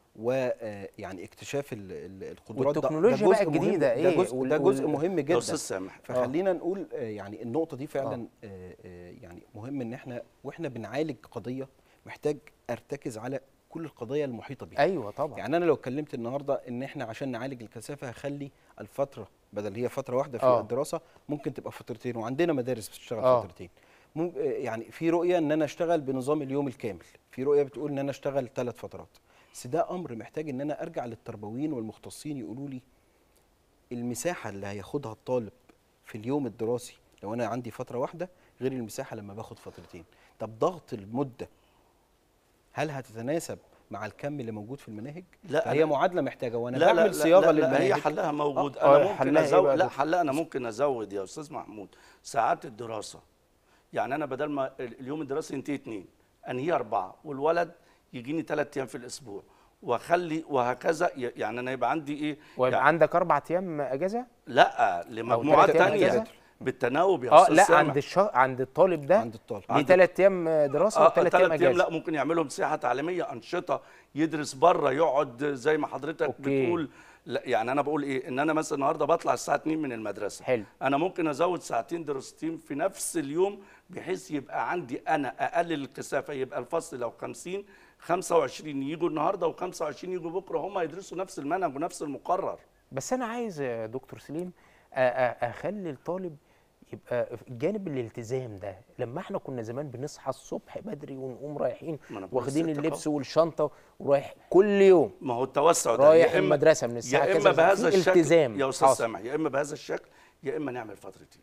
B: ويعني اكتشاف ال- ال- القدرات ده- ده
A: والتكنولوجيا بقى
B: جزء مهم-
A: الجديدة
B: ده
A: إيه؟
B: جزء
A: وال-
B: ده جزء
A: وال-
B: مهم
C: يا
B: جدا
C: استاذ سامح
B: فخلينا نقول آه، يعني النقطه دي فعلا آه، آه، يعني مهم ان احنا واحنا بنعالج قضيه محتاج ارتكز على كل القضايا المحيطه بيها
A: ايوه طبعا
B: يعني انا لو اتكلمت النهارده ان احنا عشان نعالج الكثافه هخلي الفتره بدل هي فتره واحده في
A: آه.
B: الدراسه ممكن تبقى فترتين وعندنا مدارس بتشتغل
A: آه.
B: فترتين مم- آه، يعني في رؤيه ان انا اشتغل بنظام اليوم الكامل في رؤيه بتقول ان انا اشتغل ثلاث فترات بس ده امر محتاج ان انا ارجع للتربويين والمختصين يقولوا لي المساحه اللي هياخدها الطالب في اليوم الدراسي لو انا عندي فتره واحده غير المساحه لما باخد فترتين طب ضغط المده هل هتتناسب مع الكم اللي موجود في المناهج
C: لا،
B: فهي
C: أنا-
B: معادله محتاجه وانا
C: لا
B: بعمل
C: لا
B: صياغه
C: لا, لا
B: للمناهج
C: هي حلها موجود
A: آه،
C: انا ممكن
A: حلها إيه
C: ازود
A: بقى
C: لا
A: ده؟
C: حلها انا ممكن ازود يا استاذ محمود ساعات الدراسه يعني انا بدل ما ال- اليوم الدراسي ينتهي اتنين انهي اربعه والولد يجيني ثلاث ايام في الاسبوع واخلي وهكذا ي- يعني انا يبقى عندي ايه
A: ويبقى
C: يعني
A: عندك اربع ايام اجازه
C: لا لمجموعات
A: تلات أيام
C: تانية
A: أجازة؟
C: بالتناوب يا
A: اه
C: استاذ
A: لا
C: سامح.
A: عند الشهر عند الطالب ده
B: عند الطالب
A: ليه
C: عند-
A: ثلاث ايام دراسه
C: اه
A: وثلاث
C: ثلاث
A: ايام
C: ايام لا
A: اجازه
C: ممكن يعملهم سياحه تعليميه انشطه يدرس بره يقعد زي ما حضرتك
A: أوكي.
C: بتقول لا يعني انا بقول ايه ان انا مثلا النهارده بطلع الساعه 2 من المدرسه
A: حلو.
C: انا ممكن ازود ساعتين دراستين في نفس اليوم بحيث يبقى عندي انا اقلل الكثافه يبقى الفصل لو 50 25 يجوا النهارده و25 يجوا بكره هم يدرسوا نفس المنهج ونفس المقرر
A: بس انا عايز يا دكتور سليم أ- أ- اخلي الطالب يبقى في جانب الالتزام ده لما احنا كنا زمان بنصحى الصبح بدري ونقوم رايحين
C: ما أنا بقول
A: واخدين
C: لسيادتك
A: اللبس والشنطه ورايح كل يوم
C: ما هو التوسع ده
A: رايح
C: يا إما-
A: المدرسة من الساعة
C: يا
A: كذا
C: اما
A: للساعة-
C: بهذا
A: في
C: الشكل
A: التزام
C: يا استاذ
A: حاصل.
C: سامح يا اما بهذا الشكل يا اما نعمل فترتين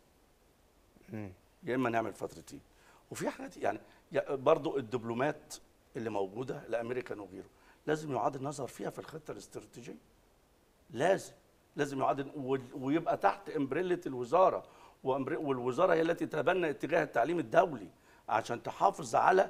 C: يا اما نعمل فترتين وفي حاجات يعني يا- برضو الدبلومات اللي موجوده الامريكان وغيره لازم يعاد النظر فيها في الخطه الاستراتيجيه لازم لازم يعاد وال- ويبقى تحت امبريلا الوزاره وأمبر- والوزاره هي التي تتبنى اتجاه التعليم الدولي عشان تحافظ على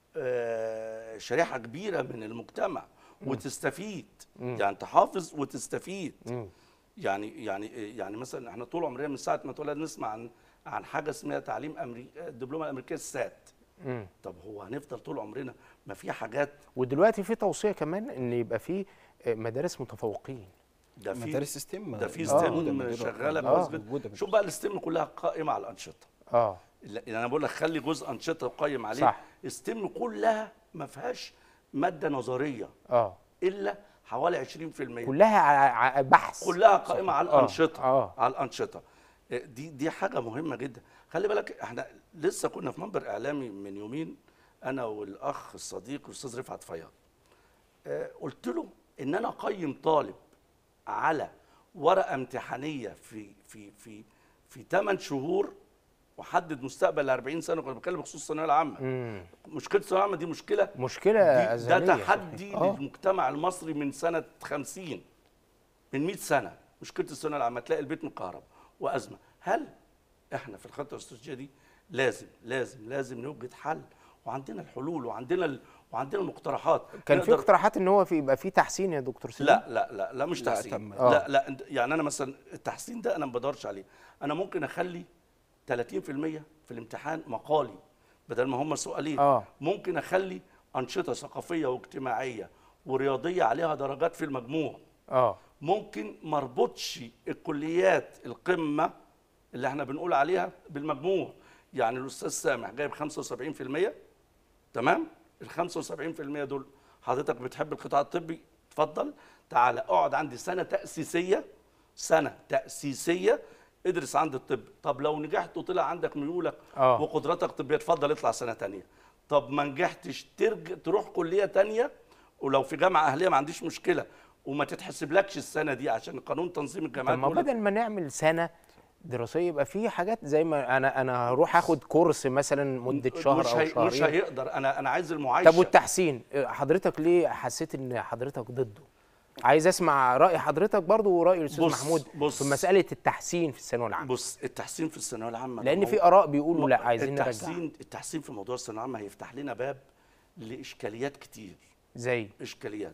C: آه، شريحه كبيره من المجتمع وتستفيد يعني تحافظ وتستفيد
A: مم.
C: يعني يعني يعني مثلا احنا طول عمرنا من ساعه ما اتولد نسمع عن عن حاجه اسمها تعليم امريكا الدبلومه الامريكيه السات
A: مم.
C: طب هو هنفضل طول عمرنا ما في حاجات
A: ودلوقتي في توصيه كمان ان يبقى في آه، مدارس متفوقين
C: ده في
B: مدارس ستيم
C: ده في
A: آه.
C: ستيم
B: موجودة،
C: شغاله
B: موجودة،
C: كويس
B: موجودة.
C: جدا شوف بقى الستيم كلها قائمه على الانشطه
A: اه
C: لا، يعني انا بقول لك خلي جزء انشطه قيم عليه
A: صح.
C: ستيم كلها ما فيهاش ماده نظريه
A: اه
C: الا حوالي 20%
A: كلها ع- ع- بحث
C: كلها قائمه على
A: آه،
C: الانشطه
A: آه.
C: على الانشطه إيه، دي دي حاجه مهمه جدا خلي بالك احنا لسه كنا في منبر اعلامي من يومين انا والاخ الصديق الاستاذ رفعت فياض آه، قلت له ان انا اقيم طالب على ورقه امتحانيه في في في في 8 شهور وحدد مستقبل 40 سنه كنا بنتكلم بخصوص الثانويه العامه
A: مم.
C: مشكله الثانويه العامه دي مشكله
A: مشكله
C: دي ده
A: ازليه
C: تحدي
A: آه.
C: للمجتمع المصري من سنه 50 من 100 سنه مشكله الثانويه العامه تلاقي البيت مكهرب وازمه هل احنا في الخطه الاستراتيجيه دي لازم لازم لازم نوجد حل وعندنا الحلول وعندنا ال... وعندنا المقترحات
A: كان في
C: نقدر-
A: اقتراحات ان هو في يبقى في تحسين يا دكتور سليم
C: لا لا لا لا مش
B: لا،
C: تحسين
B: تم.
A: آه.
C: لا لا أنت- يعني انا مثلا التحسين ده انا ما بدورش عليه انا ممكن اخلي 30% في الامتحان مقالي بدل ما هم سؤالين
A: آه.
C: ممكن اخلي انشطه ثقافيه واجتماعيه ورياضيه عليها درجات في المجموع
A: اه
C: ممكن ما اربطش الكليات القمه اللي احنا بنقول عليها بالمجموع يعني الاستاذ سامح جايب 75% تمام ال 75% دول حضرتك بتحب القطاع الطبي اتفضل تعالى اقعد عندي سنه تاسيسيه سنه تاسيسيه ادرس عند الطب طب لو نجحت وطلع عندك ميولك
A: آه.
C: وقدراتك الطبيه اتفضل اطلع سنه تانية طب ما نجحتش ترجع تروح كليه تانية ولو في جامعه اهليه ما عنديش مشكله وما تتحسبلكش السنه دي عشان قانون تنظيم
A: طب
C: الجامعات
A: ما
C: بيقول
A: بدل ما نعمل سنه دراسيه يبقى في حاجات زي ما انا انا هروح اخد كورس مثلا مده شهر
C: مش
A: او
C: هي
A: شهرين
C: مش هيقدر انا انا عايز المعايشه
A: طب والتحسين حضرتك ليه حسيت ان حضرتك ضده عايز اسمع راي حضرتك برضو وراي الاستاذ
C: بص-
A: محمود
C: بص.
A: في مساله التحسين في الثانويه العامه
C: بص التحسين في الثانويه العامه
A: لان
C: ده
A: في
C: هو-
A: اراء بيقولوا لا عايزين نرجع
C: التحسين التحسين في موضوع الثانويه العامه هيفتح لنا باب لاشكاليات كتير
A: زي
C: اشكاليات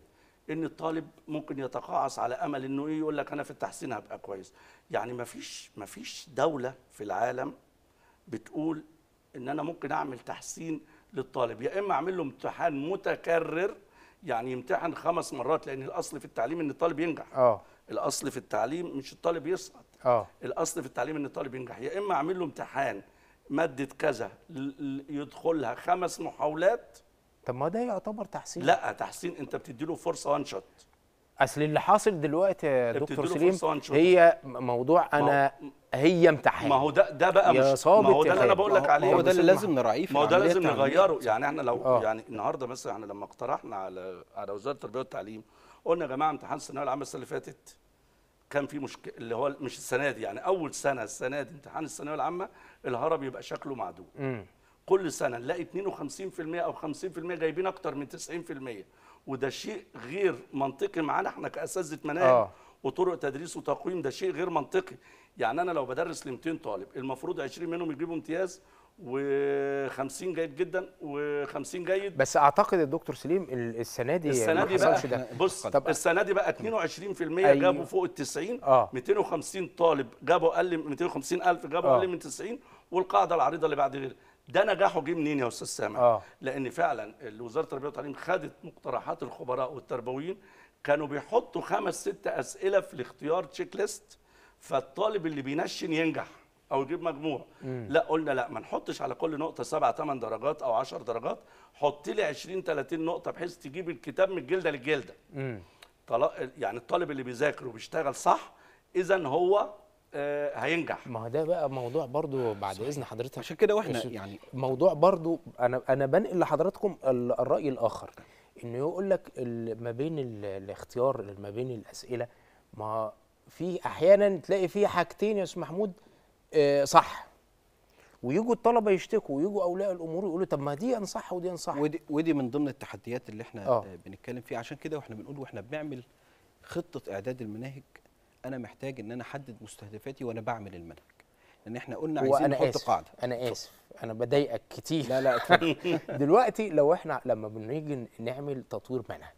C: ان الطالب ممكن يتقاعس على امل انه ايه يقول لك انا في التحسين هبقى كويس يعني ما فيش ما فيش دوله في العالم بتقول ان انا ممكن اعمل تحسين للطالب يا اما اعمل له امتحان متكرر يعني يمتحن خمس مرات لان الاصل في التعليم ان الطالب ينجح
A: اه
C: الاصل في التعليم مش الطالب يسقط
A: اه
C: الاصل في التعليم ان الطالب ينجح يا اما اعمل له امتحان ماده كذا ل- ل- يدخلها خمس محاولات
A: طب ما ده يعتبر تحسين
C: لا تحسين انت بتدي له فرصه وان شوت
A: اصل اللي حاصل دلوقتي يا
C: انت
A: دكتور
C: بتديله
A: سليم
C: فرصة وان شوت.
A: هي موضوع انا هي امتحان
C: ما هو ده ده بقى
A: يا
C: مش
A: صابت
C: ما هو ده
A: يا
C: اللي انا
A: خالد.
C: بقول
B: ما
C: لك
B: هو-
C: عليه
B: ما هو ده اللي
A: بس
B: لازم نراعيه في
C: ما هو ده
B: العملية
C: لازم
B: التعليمية.
C: نغيره يعني احنا لو
A: آه.
C: يعني النهارده مثلا احنا لما اقترحنا على على وزاره التربيه والتعليم قلنا يا جماعه امتحان الثانويه العامه السنه اللي فاتت كان في مشكله اللي هو مش السنه دي يعني اول سنه السنه دي امتحان الثانويه العامه الهرم يبقى شكله معدوم
A: امم
C: كل سنه نلاقي 52% او 50% جايبين اكتر من 90% وده شيء غير منطقي معانا احنا كاساتذه مناهج
A: آه.
C: وطرق تدريس وتقويم ده شيء غير منطقي يعني انا لو بدرس ل 200 طالب المفروض 20 منهم يجيبوا امتياز و50 جيد جدا و50 جيد
A: بس اعتقد الدكتور سليم ال- السنه دي
C: السنه
A: ما
C: دي بقى
A: حصلش ده
C: بص
A: طب-
C: السنه دي بقى 22%
A: أيوه.
C: جابوا فوق ال 90
A: آه.
C: 250 طالب جابوا اقل من 250 الف جابوا
A: آه.
C: اقل من 90 والقاعده العريضه اللي بعد غير ده نجاحه جه منين يا استاذ سامع
A: آه.
C: لان فعلا وزاره التربيه والتعليم خدت مقترحات الخبراء والتربويين كانوا بيحطوا خمس ست اسئله في الاختيار تشيك ليست فالطالب اللي بينشن ينجح او يجيب مجموع لا قلنا لا ما نحطش على كل نقطه سبع ثمان درجات او 10 درجات حط لي 20 30 نقطه بحيث تجيب الكتاب من الجلده للجلده
A: امم
C: طلا- يعني الطالب اللي بيذاكر وبيشتغل صح اذا هو آه، هينجح
A: ما هو ده بقى موضوع برضو بعد اذن حضرتك
B: عشان كده واحنا
A: بس
B: يعني
A: موضوع برضو انا انا بنقل لحضراتكم ال- الراي الاخر انه يقول لك ال- ما بين ال- الاختيار ما بين الاسئله ما في احيانا تلاقي في حاجتين يا استاذ محمود آه، صح ويجوا الطلبه يشتكوا ويجوا اولياء الامور يقولوا طب ما دي صح ودي صح
B: ودي ودي من ضمن التحديات اللي احنا
A: آه.
B: آه. بنتكلم فيها عشان كده واحنا بنقول واحنا بنعمل خطه اعداد المناهج انا محتاج ان انا احدد مستهدفاتي وانا بعمل المنهج لان احنا قلنا
A: هو
B: عايزين
A: انا
B: نحط
A: اسف
B: قاعده
A: انا اسف انا بضايقك كتير
B: لا لا اتفضل.
A: دلوقتي لو احنا لما بنيجي نعمل تطوير منهج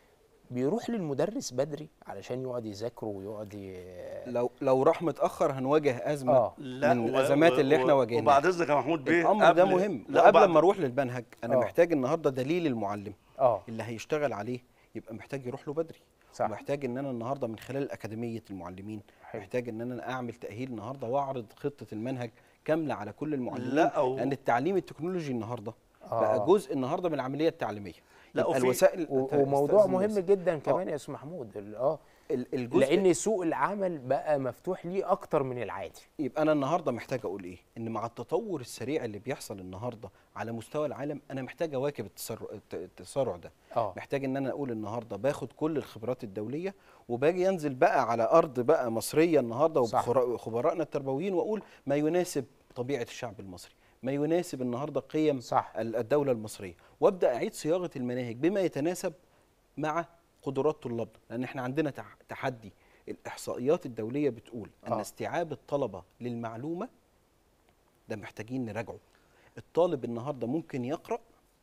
A: بيروح للمدرس بدري علشان يقعد يذاكره ويقعد ي...
B: لو لو راح متاخر هنواجه ازمه
A: آه.
B: من
C: و-
B: الازمات اللي احنا
C: و-
B: واجهناها
C: وبعد اذنك يا محمود بيه
B: الامر ده
C: قبل-
B: مهم
C: لا
B: وقبل
C: وبعد-
B: ما اروح للمنهج انا
A: آه.
B: محتاج النهارده دليل المعلم
A: اه
B: اللي هيشتغل عليه يبقى محتاج يروح له بدري
A: صح.
B: ومحتاج ان انا النهارده من خلال اكاديميه المعلمين
A: حلو.
B: محتاج ان انا اعمل تاهيل النهارده واعرض خطه المنهج كامله على كل المعلمين
C: لا، أو-
B: لان التعليم التكنولوجي النهارده
A: آه.
B: بقى جزء النهارده من العمليه التعليميه
C: لا،
B: يبقى
C: وفي-
B: الوسائل
A: و-
B: أنت
A: وموضوع
B: استأذن
A: مهم
B: بس.
A: جدا كمان يا استاذ محمود ال- اه
B: ال- الجزء
A: لان سوق العمل بقى مفتوح ليه اكتر من العادي
B: يبقى انا النهارده محتاج اقول ايه ان مع التطور السريع اللي بيحصل النهارده على مستوى العالم انا محتاج اواكب التسرع الت- التسارع ده
A: اه
B: محتاج ان انا اقول النهارده باخد كل الخبرات الدوليه وباجي انزل بقى على ارض بقى مصريه النهارده
A: صح.
B: وخبرائنا التربويين واقول ما يناسب طبيعه الشعب المصري ما يناسب النهارده قيم
A: صح.
B: ال- الدوله المصريه وابدا اعيد صياغه المناهج بما يتناسب مع قدرات طلابنا لان احنا عندنا تح- تحدي الاحصائيات الدوليه بتقول ان
A: آه.
B: استيعاب الطلبه للمعلومه ده محتاجين نراجعه الطالب النهارده ممكن يقرا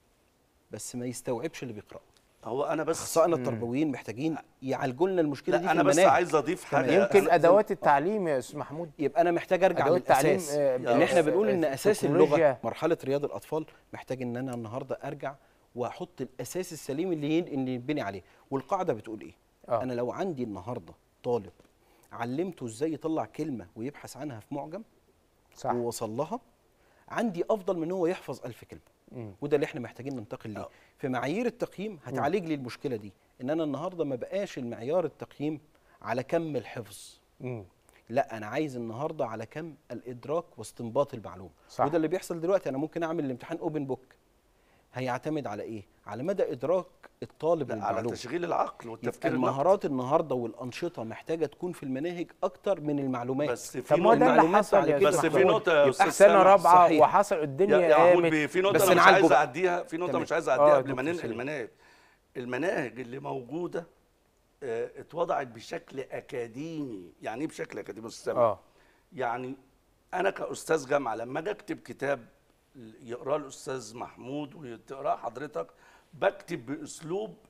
B: بس ما يستوعبش اللي بيقراه
C: هو انا بس
B: اخصائنا التربويين محتاجين يعالجوا لنا المشكله دي
C: لا
B: في
C: انا بس
B: المناهج
C: عايز اضيف حاجه
A: يمكن
C: أنا-
A: ادوات التعليم يا استاذ محمود
B: يبقى انا محتاج ارجع
A: أدوات التعليم،
B: للاساس
A: آه،
B: ان احنا
A: آه،
B: بنقول ان
A: آه،
B: اساس
A: التكنولوجيا.
B: اللغه مرحله رياض الاطفال محتاج ان انا النهارده ارجع واحط الاساس السليم اللي ين- اللي يبني عليه والقاعده بتقول ايه
A: آه.
B: انا لو عندي النهارده طالب علمته ازاي يطلع كلمه ويبحث عنها في معجم
A: صح
B: ووصل لها عندي افضل من ان هو يحفظ ألف كلمه
A: مم.
B: وده اللي احنا محتاجين ننتقل ليه في معايير التقييم هتعالج لي المشكله دي ان انا النهارده ما بقاش المعيار التقييم على كم الحفظ
A: مم.
B: لا انا عايز النهارده على كم الادراك واستنباط المعلومه
A: صح.
B: وده اللي بيحصل دلوقتي انا ممكن اعمل الامتحان اوبن بوك هيعتمد على ايه على مدى ادراك الطالب
C: لا، على
B: للمعلومه
C: تشغيل العقل
B: يبقى
C: والتفكير النقدي.
B: المهارات النهارده والانشطه محتاجه تكون في المناهج اكتر من المعلومات
C: بس في
A: طب ما هو ده اللي
B: المعلومات
A: حصل
B: بعد
A: يا
B: كده
C: بس
A: أستاذ
C: في
A: محمود.
C: نقطه يا
B: يبقى
C: استاذ
A: سنه
C: سامح،
A: رابعه
B: صحيح.
A: وحصل
C: يا
A: الدنيا
C: يا محمود
A: قامت
C: بيه، في نقطه
B: بس
C: انا مش
B: نعالجه
C: عايز
B: بقى.
C: اعديها في نقطه
B: تمام.
C: مش عايز
A: آه،
C: اعديها قبل
A: دكتور
C: ما ننقل
A: سليم.
C: المناهج المناهج اللي موجوده آه، اتوضعت بشكل اكاديمي يعني ايه بشكل اكاديمي يا استاذ سامح؟
A: اه
C: يعني انا كاستاذ جامعه لما اجي اكتب كتاب يقراه الاستاذ محمود وتقراه حضرتك بكتب باسلوب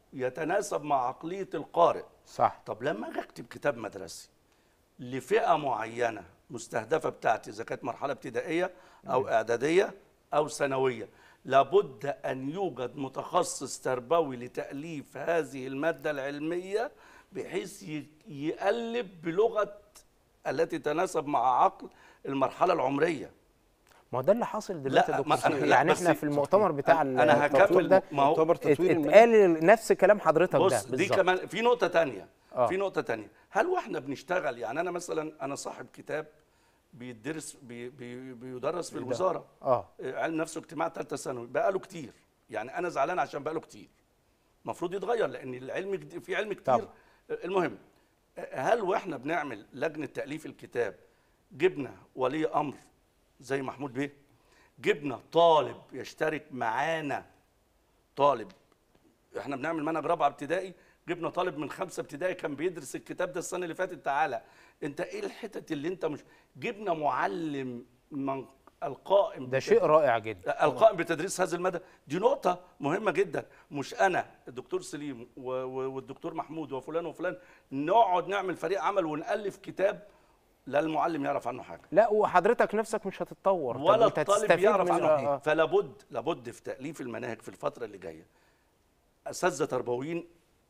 C: يتناسب مع عقليه القارئ
A: صح
C: طب لما اجي اكتب كتاب مدرسي لفئه معينه مستهدفه بتاعتي اذا كانت مرحله ابتدائيه او اعداديه او ثانويه لابد ان يوجد متخصص تربوي لتاليف هذه الماده العلميه بحيث ي- يقلب بلغه التي تتناسب مع عقل المرحله العمريه
A: ما هو ده اللي حاصل دلوقتي يا
C: لا،
A: دكتور
C: ما-
A: سليم.
C: لا،
A: يعني
C: بس
A: احنا في المؤتمر بتاع
C: أنا- أنا
A: التطوير
C: هكمل
A: ده
C: ما هو
B: يعتبر
A: ات-
B: تطوير المناهج
A: اتقال نفس كلام حضرتك ده
C: بص دي
A: بالظبط.
C: كمان في نقطة تانية
A: آه.
C: في نقطة تانية هل واحنا بنشتغل يعني أنا مثلا أنا صاحب كتاب بيدرس بي بي بيدرس في الوزارة
A: اه
C: علم نفس واجتماع ثالثة ثانوي بقاله كتير يعني أنا زعلان عشان بقاله كتير المفروض يتغير لأن العلم جد- في علم كتير
A: طبعا.
C: المهم هل واحنا بنعمل لجنة تأليف الكتاب جبنا ولي أمر زي محمود بيه جبنا طالب يشترك معانا طالب احنا بنعمل منهج رابعه ابتدائي جبنا طالب من خمسه ابتدائي كان بيدرس الكتاب ده السنه اللي فاتت تعالى انت ايه الحتت اللي انت مش جبنا معلم من القائم
A: ده
C: بتد-
A: شيء رائع جدا
C: القائم بتدريس هذه الماده دي نقطه مهمه جدا مش انا الدكتور سليم و- و- والدكتور محمود وفلان وفلان نقعد نعمل فريق عمل ونالف كتاب لا المعلم يعرف عنه حاجه
A: لا وحضرتك نفسك مش هتتطور طب
C: ولا
A: وأنت
C: الطالب
A: هتستفيد
C: يعرف
A: من-
C: عنه
A: آه،
C: حاجه
A: آه.
C: فلا بد لابد في تاليف المناهج في الفتره اللي جايه اساتذه تربويين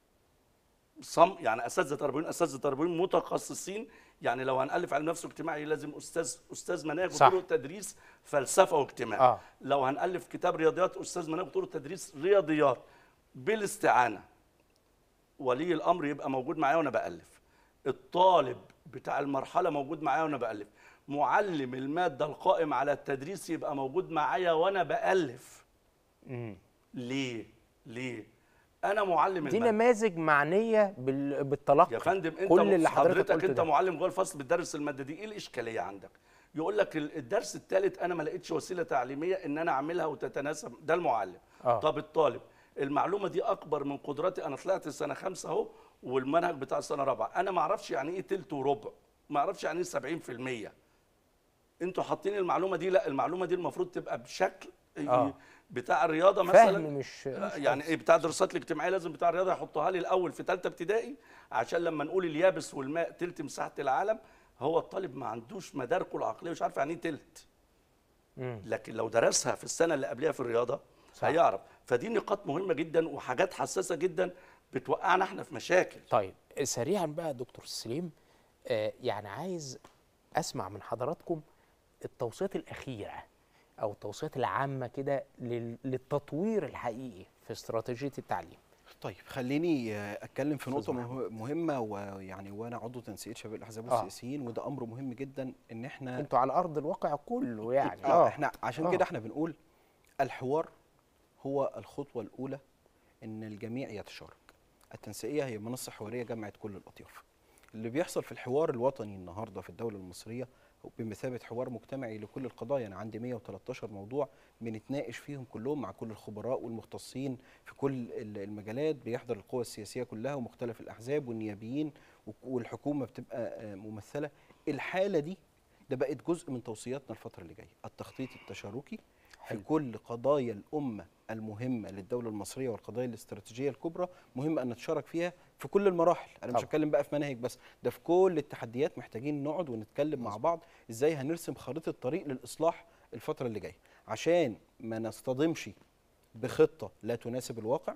C: صم يعني اساتذه تربويين اساتذه تربويين متخصصين يعني لو هنالف علم نفس واجتماعي لازم استاذ استاذ مناهج
A: صح.
C: وطرق تدريس فلسفه واجتماع
A: آه.
C: لو هنالف كتاب رياضيات استاذ مناهج وطرق تدريس رياضيات بالاستعانه ولي الامر يبقى موجود معايا وانا بالف الطالب بتاع المرحله موجود معايا وانا بالف معلم الماده القائم على التدريس يبقى موجود معايا وانا بالف
A: مم.
C: ليه ليه انا معلم
A: دي
C: الماده
A: نماذج معنيه بال- بالتلقي
C: يا فندم انت
A: كل اللي حضرتك
C: حضرتك
A: قلته
C: انت
A: ده.
C: معلم جوه الفصل بتدرس الماده دي ايه الاشكاليه عندك يقول لك ال- الدرس الثالث انا ما لقيتش وسيله تعليميه ان انا اعملها وتتناسب ده المعلم
A: آه.
C: طب الطالب المعلومه دي اكبر من قدراتي انا طلعت سنه خمسه اهو والمنهج بتاع سنه رابعه انا ما اعرفش يعني ايه تلت وربع ما اعرفش يعني ايه 70% انتوا حاطين المعلومه دي لا المعلومه دي المفروض تبقى بشكل
A: آه.
C: بتاع الرياضه مثلا
A: فهم مش مش
C: يعني ايه بتاع الدراسات الاجتماعيه لازم بتاع الرياضه يحطها لي الاول في ثالثه ابتدائي عشان لما نقول اليابس والماء تلت مساحه العالم هو الطالب ما عندوش مداركه العقليه مش عارف يعني ايه تلت
A: مم.
C: لكن لو درسها في السنه اللي قبلها في الرياضه
A: صح.
C: هيعرف فدي نقاط مهمه جدا وحاجات حساسه جدا بتوقعنا احنا في مشاكل
A: طيب سريعا بقى يا دكتور سليم آه يعني عايز اسمع من حضراتكم التوصيات الاخيره او التوصيات العامه كده لل- للتطوير الحقيقي في استراتيجيه التعليم
B: طيب خليني آه، اتكلم في نقطه
A: أستاذ
B: مه- مهمه ويعني وانا عضو تنسيق شباب الاحزاب
A: آه.
B: والسياسيين وده امر مهم جدا ان احنا
A: انتوا على ارض الواقع كله يعني
B: اه احنا عشان
A: آه.
B: كده احنا بنقول الحوار هو الخطوه الاولى ان الجميع يتشارك التنسيقيه هي منصه حواريه جمعت كل الاطياف اللي بيحصل في الحوار الوطني النهارده في الدوله المصريه هو بمثابه حوار مجتمعي لكل القضايا انا عندي 113 موضوع بنتناقش فيهم كلهم مع كل الخبراء والمختصين في كل ال- المجالات بيحضر القوى السياسيه كلها ومختلف الاحزاب والنيابيين وك- والحكومه بتبقى آه، ممثله الحاله دي ده بقت جزء من توصياتنا الفتره اللي جايه التخطيط التشاركي في
A: حلو.
B: كل قضايا الامه المهمه للدوله المصريه والقضايا الاستراتيجيه الكبرى مهم ان نتشارك فيها في كل المراحل انا مش
A: طبعا.
B: هتكلم بقى في مناهج بس ده في كل التحديات محتاجين نقعد ونتكلم مع بعض ازاي هنرسم خريطه طريق للاصلاح الفتره اللي جايه عشان ما نصطدمش بخطه لا تناسب الواقع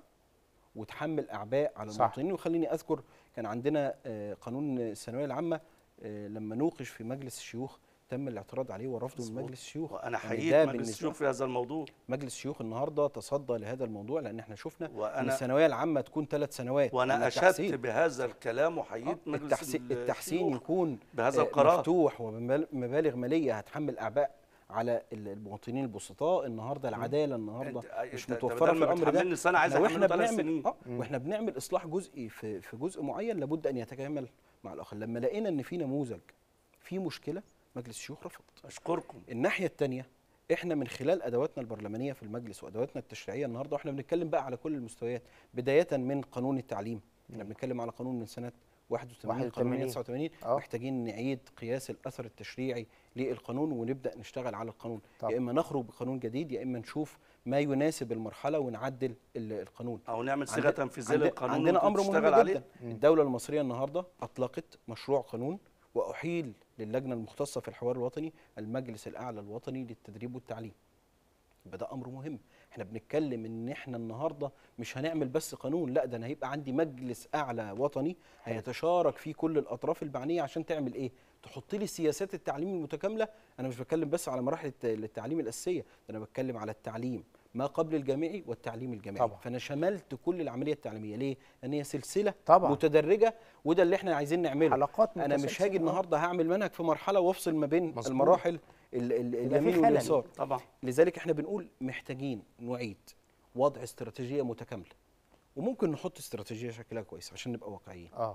B: وتحمل اعباء على
A: صح.
B: المواطنين وخليني اذكر كان عندنا آه، قانون الثانويه العامه آه، لما نوقش في مجلس الشيوخ تم الاعتراض عليه ورفضه من
C: مظبوط.
B: مجلس الشيوخ
C: وانا
B: يعني
C: حييت
B: ده
C: مجلس
B: بالنسبة-
C: الشيوخ في هذا الموضوع
B: مجلس الشيوخ النهارده تصدى لهذا الموضوع لان احنا شفنا ان
C: وأنا-
B: الثانويه العامه تكون ثلاث سنوات
C: وانا
B: أما
C: اشدت
B: التحسين-
C: بهذا الكلام
B: آه،
C: وحييت مجلس
B: التحسين, التحسين
C: الشيوخ
B: يكون
C: بهذا
B: آه،
C: القرار.
B: مفتوح وبمبالغ ماليه هتحمل اعباء على ال- المواطنين البسطاء النهارده العداله النهارده
C: أنت-
B: مش
C: أنت- أنت
B: متوفره
C: بدل
B: في
C: ما
B: الامر ده
C: بتحملني سنة عايز
B: إحنا
C: أحمله ثلاث
B: بنعمل
C: سنين.
B: اه واحنا بنعمل اصلاح جزئي في في جزء معين لابد ان يتكامل مع الاخر لما لقينا ان في نموذج في مشكله مجلس الشيوخ رفض
C: اشكركم
B: الناحيه الثانيه احنا من خلال ادواتنا البرلمانيه في المجلس وادواتنا التشريعيه النهارده واحنا بنتكلم بقى على كل المستويات بدايه من قانون التعليم احنا بنتكلم على قانون من سنه 81 قانون
A: 81.
B: 189
A: آه.
B: محتاجين نعيد قياس الاثر التشريعي للقانون ونبدا نشتغل على القانون
A: طبعا.
B: يا اما نخرج بقانون جديد يا اما نشوف ما يناسب المرحله ونعدل ال- القانون
C: او نعمل صيغه
B: عند-
C: تنفيذيه
B: عند-
C: للقانون
B: عندنا امر
C: وتشتغل
B: مهم
C: عليه
B: جدا الدوله المصريه النهارده اطلقت مشروع قانون واحيل للجنه المختصه في الحوار الوطني المجلس الاعلى الوطني للتدريب والتعليم يبقى ده امر مهم احنا بنتكلم ان احنا النهارده مش هنعمل بس قانون لا ده انا هيبقى عندي مجلس اعلى وطني هيتشارك فيه كل الاطراف المعنيه عشان تعمل ايه تحط لي سياسات التعليم المتكامله انا مش بتكلم بس على مراحل الت- التعليم الاساسيه ده انا بتكلم على التعليم ما قبل الجامعي والتعليم الجامعي
A: طبعا.
B: فانا شملت كل العمليه التعليميه ليه لان هي سلسله
A: طبعا.
B: متدرجه وده اللي احنا عايزين نعمله
A: حلقات
B: انا مش
A: متسلسلة.
B: هاجي النهارده هعمل منهج في مرحله وافصل ما بين
A: مظبوط.
B: المراحل ال- ال-
A: يبقى في
B: اليمين
A: خلل.
B: واليسار
C: طبعا
B: لذلك احنا بنقول محتاجين نعيد وضع استراتيجيه متكامله وممكن نحط استراتيجيه شكلها كويس عشان نبقى واقعيين
A: اه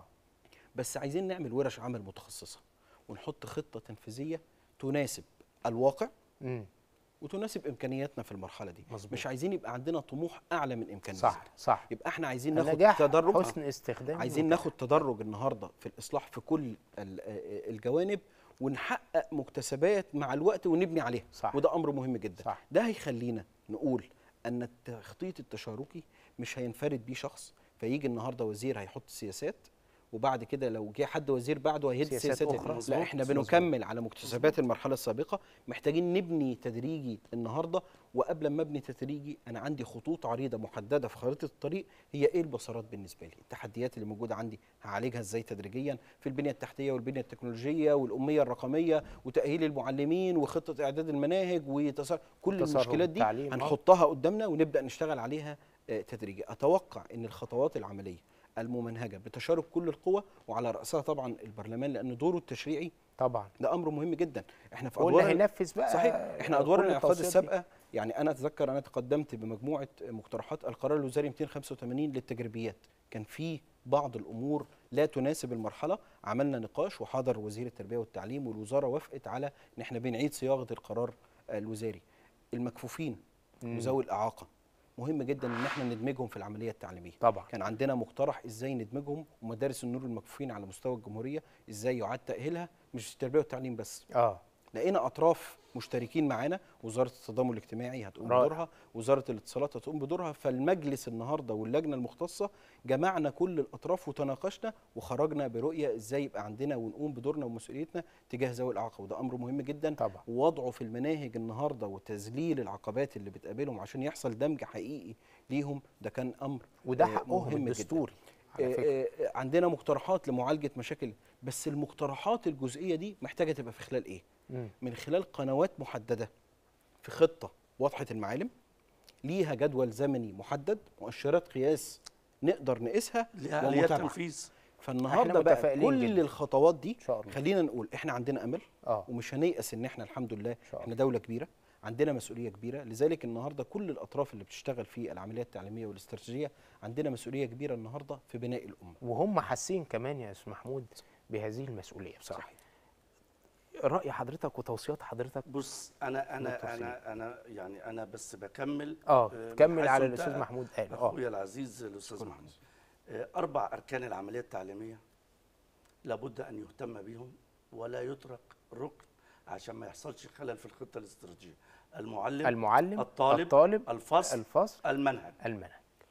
B: بس عايزين نعمل ورش عمل متخصصه ونحط خطه تنفيذيه تناسب الواقع
A: امم
B: وتناسب امكانياتنا في المرحله دي
A: مظبوط.
B: مش عايزين يبقى عندنا طموح اعلى من امكانياتنا
A: صح صح
B: يبقى احنا عايزين ناخد
A: النجاح
B: تدرج
A: حسن استخدام
B: عايزين
A: المتاح.
B: ناخد تدرج النهارده في الاصلاح في كل ال- آه، الجوانب ونحقق مكتسبات مع الوقت ونبني عليها
A: صح.
B: وده امر مهم جدا
A: صح.
B: ده هيخلينا نقول ان التخطيط التشاركي مش هينفرد بيه شخص فيجي النهارده وزير هيحط سياسات وبعد كده لو جه حد وزير بعده هيهد
A: سياسات
B: سياسات
A: أخرى.
B: لا
A: مظبوط،
B: احنا
A: مظبوط.
B: بنكمل على مكتسبات المرحله السابقه محتاجين نبني تدريجي النهارده وقبل ما ابني تدريجي انا عندي خطوط عريضه محدده في خريطه الطريق هي ايه البصرات بالنسبه لي التحديات اللي موجوده عندي هعالجها ازاي تدريجيا في البنيه التحتيه والبنيه التكنولوجيه والاميه الرقميه وتاهيل المعلمين وخطه اعداد المناهج وتصر كل
A: تسرب
B: المشكلات دي
A: التعليم، آه.
B: هنحطها قدامنا ونبدا نشتغل عليها آه، تدريجي اتوقع ان الخطوات العمليه الممنهجه بتشارك كل القوى وعلى راسها طبعا البرلمان لان دوره التشريعي
A: طبعا
B: ده امر مهم جدا احنا في
A: هو اللي
B: ادوار
A: هينفذ بقى
B: صحيح احنا ادوار
A: كل
B: الانعقاد
A: التوصيات دي.
B: السابقه يعني انا اتذكر انا تقدمت بمجموعه مقترحات القرار الوزاري 285 للتجريبيات كان في بعض الامور لا تناسب المرحله عملنا نقاش وحضر وزير التربيه والتعليم والوزاره وافقت على ان احنا بنعيد صياغه القرار الوزاري المكفوفين
A: مم.
B: وذوي الاعاقه مهم جدا ان احنا ندمجهم في العمليه التعليميه
A: طبعا
B: كان عندنا مقترح ازاي ندمجهم ومدارس النور المكفوفين على مستوى الجمهوريه ازاي يعاد تاهيلها مش في التربيه والتعليم بس
A: اه
B: لقينا اطراف مشتركين معانا وزاره التضامن الاجتماعي هتقوم
A: رائع.
B: بدورها وزاره الاتصالات هتقوم بدورها فالمجلس النهارده واللجنه المختصه جمعنا كل الاطراف وتناقشنا وخرجنا برؤيه ازاي يبقى عندنا ونقوم بدورنا ومسؤوليتنا تجاه ذوي الاعاقه وده امر مهم جدا
A: طبعا
B: ووضعه في المناهج النهارده وتذليل العقبات اللي بتقابلهم عشان يحصل دمج حقيقي ليهم ده كان امر
A: وده
B: آه،
A: حقهم
B: مهم جداً.
A: الدستوري على
B: آه،
A: فكره
B: آه، آه، عندنا مقترحات لمعالجه مشاكل بس المقترحات الجزئيه دي محتاجه تبقى في خلال ايه
A: مم.
B: من خلال قنوات محدده في خطه واضحه المعالم ليها جدول زمني محدد مؤشرات قياس نقدر نقيسها
C: ليها ليها
B: ومتابعه
C: تنفيذ
B: فالنهارده بقى
A: متفائلين
B: كل
A: جداً.
B: الخطوات دي
A: ان شاء الله
B: خلينا نقول احنا عندنا امل
A: اه
B: ومش هنيأس ان احنا الحمد لله
A: شاء
B: احنا دوله كبيره عندنا مسؤوليه كبيره لذلك النهارده كل الاطراف اللي بتشتغل في العمليه التعليميه والاستراتيجيه عندنا مسؤوليه كبيره النهارده في بناء الامه
A: وهم حاسين كمان يا استاذ محمود بهذه المسؤوليه بصراحه
B: صحيح.
A: راي حضرتك وتوصيات حضرتك
C: بص انا
B: نقطة
C: انا
B: فيه.
C: انا انا يعني انا بس بكمل
A: اه
C: آه،
A: كمل
C: من
A: على
C: حيث
A: الاستاذ
C: انتهى
A: محمود قال اه
C: اخويا العزيز الاستاذ محمود آه، اربع اركان العمليه التعليميه لابد ان يهتم بهم ولا يترك ركن عشان ما يحصلش خلل في الخطه الاستراتيجيه المعلم
A: المعلم
C: الطالب
A: الطالب
C: الفصل
A: الفصل
C: المنهج
A: المنهج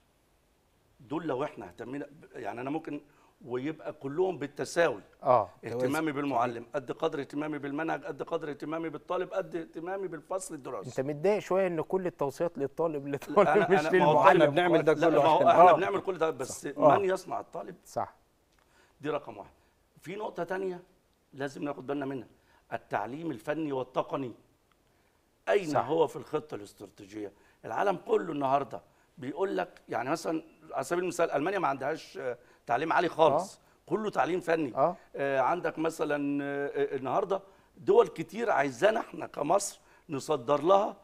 C: دول لو احنا اهتمينا ب- يعني انا ممكن ويبقى كلهم بالتساوي
A: اه
C: اهتمامي بالمعلم قد قدر اهتمامي بالمنهج قد قدر اهتمامي بالطالب قد اهتمامي بالفصل الدراسي
A: انت متضايق شويه ان كل التوصيات للطالب
C: لا،
A: للطالب
C: أنا-
A: مش
C: أنا- ما هو
A: للمعلم
B: احنا بنعمل ده
C: لا
B: كله
C: ما هو
B: عشان
C: احنا
A: آه.
C: بنعمل كل ده بس
A: آه.
C: من يصنع الطالب
A: صح
C: دي رقم واحد في نقطة تانية لازم ناخد بالنا منها التعليم الفني والتقني أين
A: صح.
C: صح. هو في الخطة الاستراتيجية العالم كله النهاردة بيقول لك يعني مثلا على سبيل المثال ألمانيا ما عندهاش آه، تعليم عالي خالص كله تعليم فني
A: اه
C: آه، عندك مثلا آه، آه، النهارده دول كتير عايزانا احنا كمصر نصدر لها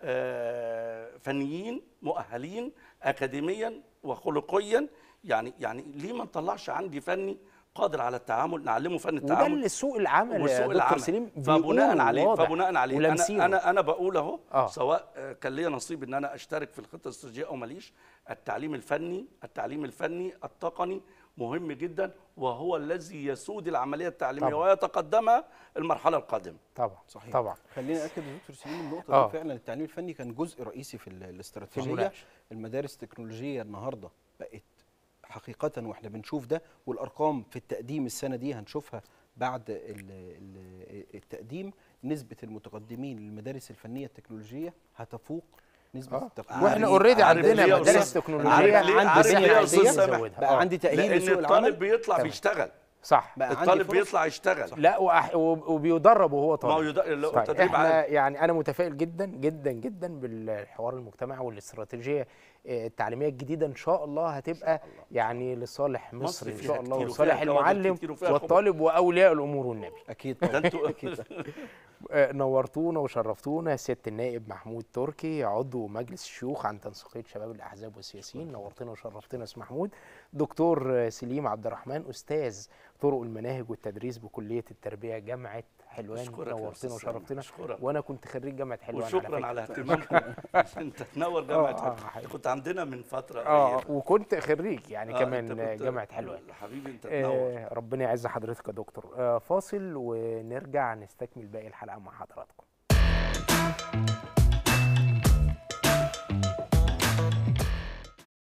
C: آه، فنيين مؤهلين اكاديميا وخلقيا يعني يعني ليه ما نطلعش عندي فني قادر على التعامل نعلمه فن
A: وده
C: التعامل
A: اللي سوق العمل يا
C: وسوق
A: دكتور
C: العمل
A: سليم
C: فبناء
A: بيقوله
C: عليه
A: واضح
C: فبناء عليه
A: ولامسينه.
C: انا انا انا بقول اهو
A: آه.
C: سواء آه، كان ليا نصيب ان انا اشترك في الخطه الاستراتيجيه او ماليش التعليم الفني التعليم الفني التقني مهم جدا وهو الذي يسود العمليه التعليميه
A: طبعا.
C: ويتقدمها المرحله القادمه
A: طبعا
B: صحيح
A: طبعا
B: خلينا اكد يا دكتور سليم النقطه
A: آه.
B: دي فعلا التعليم الفني كان جزء رئيسي في ال-
A: في
B: الاستراتيجيه
A: المناقشه
B: المدارس التكنولوجيه النهارده بقت حقيقه واحنا بنشوف ده والارقام في التقديم السنه دي هنشوفها بعد ال- ال- التقديم نسبه المتقدمين للمدارس الفنيه التكنولوجيه هتفوق نسبه
A: آه.
B: التقديم
A: واحنا
C: عارف-
A: اوريدي
C: عارف
A: عندنا
C: ليه يا
A: مدارس
C: أستاذ-
A: تكنولوجيه
C: عارف ليه-
A: عندي
C: عارف ليه
A: بنية
C: يا أستاذ
A: عادية
C: سامح؟
A: نزودها.
B: بقى
A: آه.
B: عندي تاهيل
C: لان
B: لسوق العمل
C: الطالب بيطلع
A: تمام.
C: بيشتغل
A: صح
B: بقى عندي
C: الطالب
B: فرص.
C: بيطلع يشتغل
A: لا وأح... وب- وبيدرب وهو
C: ما هو
A: طالب
C: يد- اللي هو
A: طيب
C: تدريب
A: احنا
C: عالي
A: يعني انا متفائل جدا جدا جدا بالحوار المجتمعي والاستراتيجيه آه، التعليميه الجديده ان شاء الله هتبقى يعني لصالح مصر
C: مصر
A: ان
C: فيها
A: شاء الله
C: كتير
A: وصالح
C: وفيها كوادر
A: المعلم
C: كتير وفيها خبرة.
A: والطالب واولياء الامور والنبي
B: اكيد
C: ده
B: طبعا
C: انتوا
B: اكيد
A: آه، نورتونا وشرفتونا سياده النائب محمود تركي عضو مجلس الشيوخ عن تنسيقيه شباب الاحزاب والسياسيين نورتنا وشرفتنا يا استاذ محمود دكتور آه، سليم عبد الرحمن استاذ طرق المناهج والتدريس بكليه التربيه جامعه حلوان
C: أشكرك يا
A: نورتنا
C: أستاذ سامح،
A: وشرفتنا
C: أشكرك.
A: وانا كنت خريج جامعه حلوان
C: وشكرا
A: فكرة.
C: على اهتمامكم انت تنور
A: آه،
C: جامعه
A: آه،
C: حلوان.
A: حقيقي.
C: كنت عندنا من فتره
A: اه
C: قريبة.
A: وكنت خريج يعني
C: آه،
A: كمان
C: أنت كنت-
A: جامعه حلوان
C: حبيبي انت تنور
A: آه ربنا يعز حضرتك يا دكتور آه فاصل ونرجع نستكمل باقي الحلقه مع حضراتكم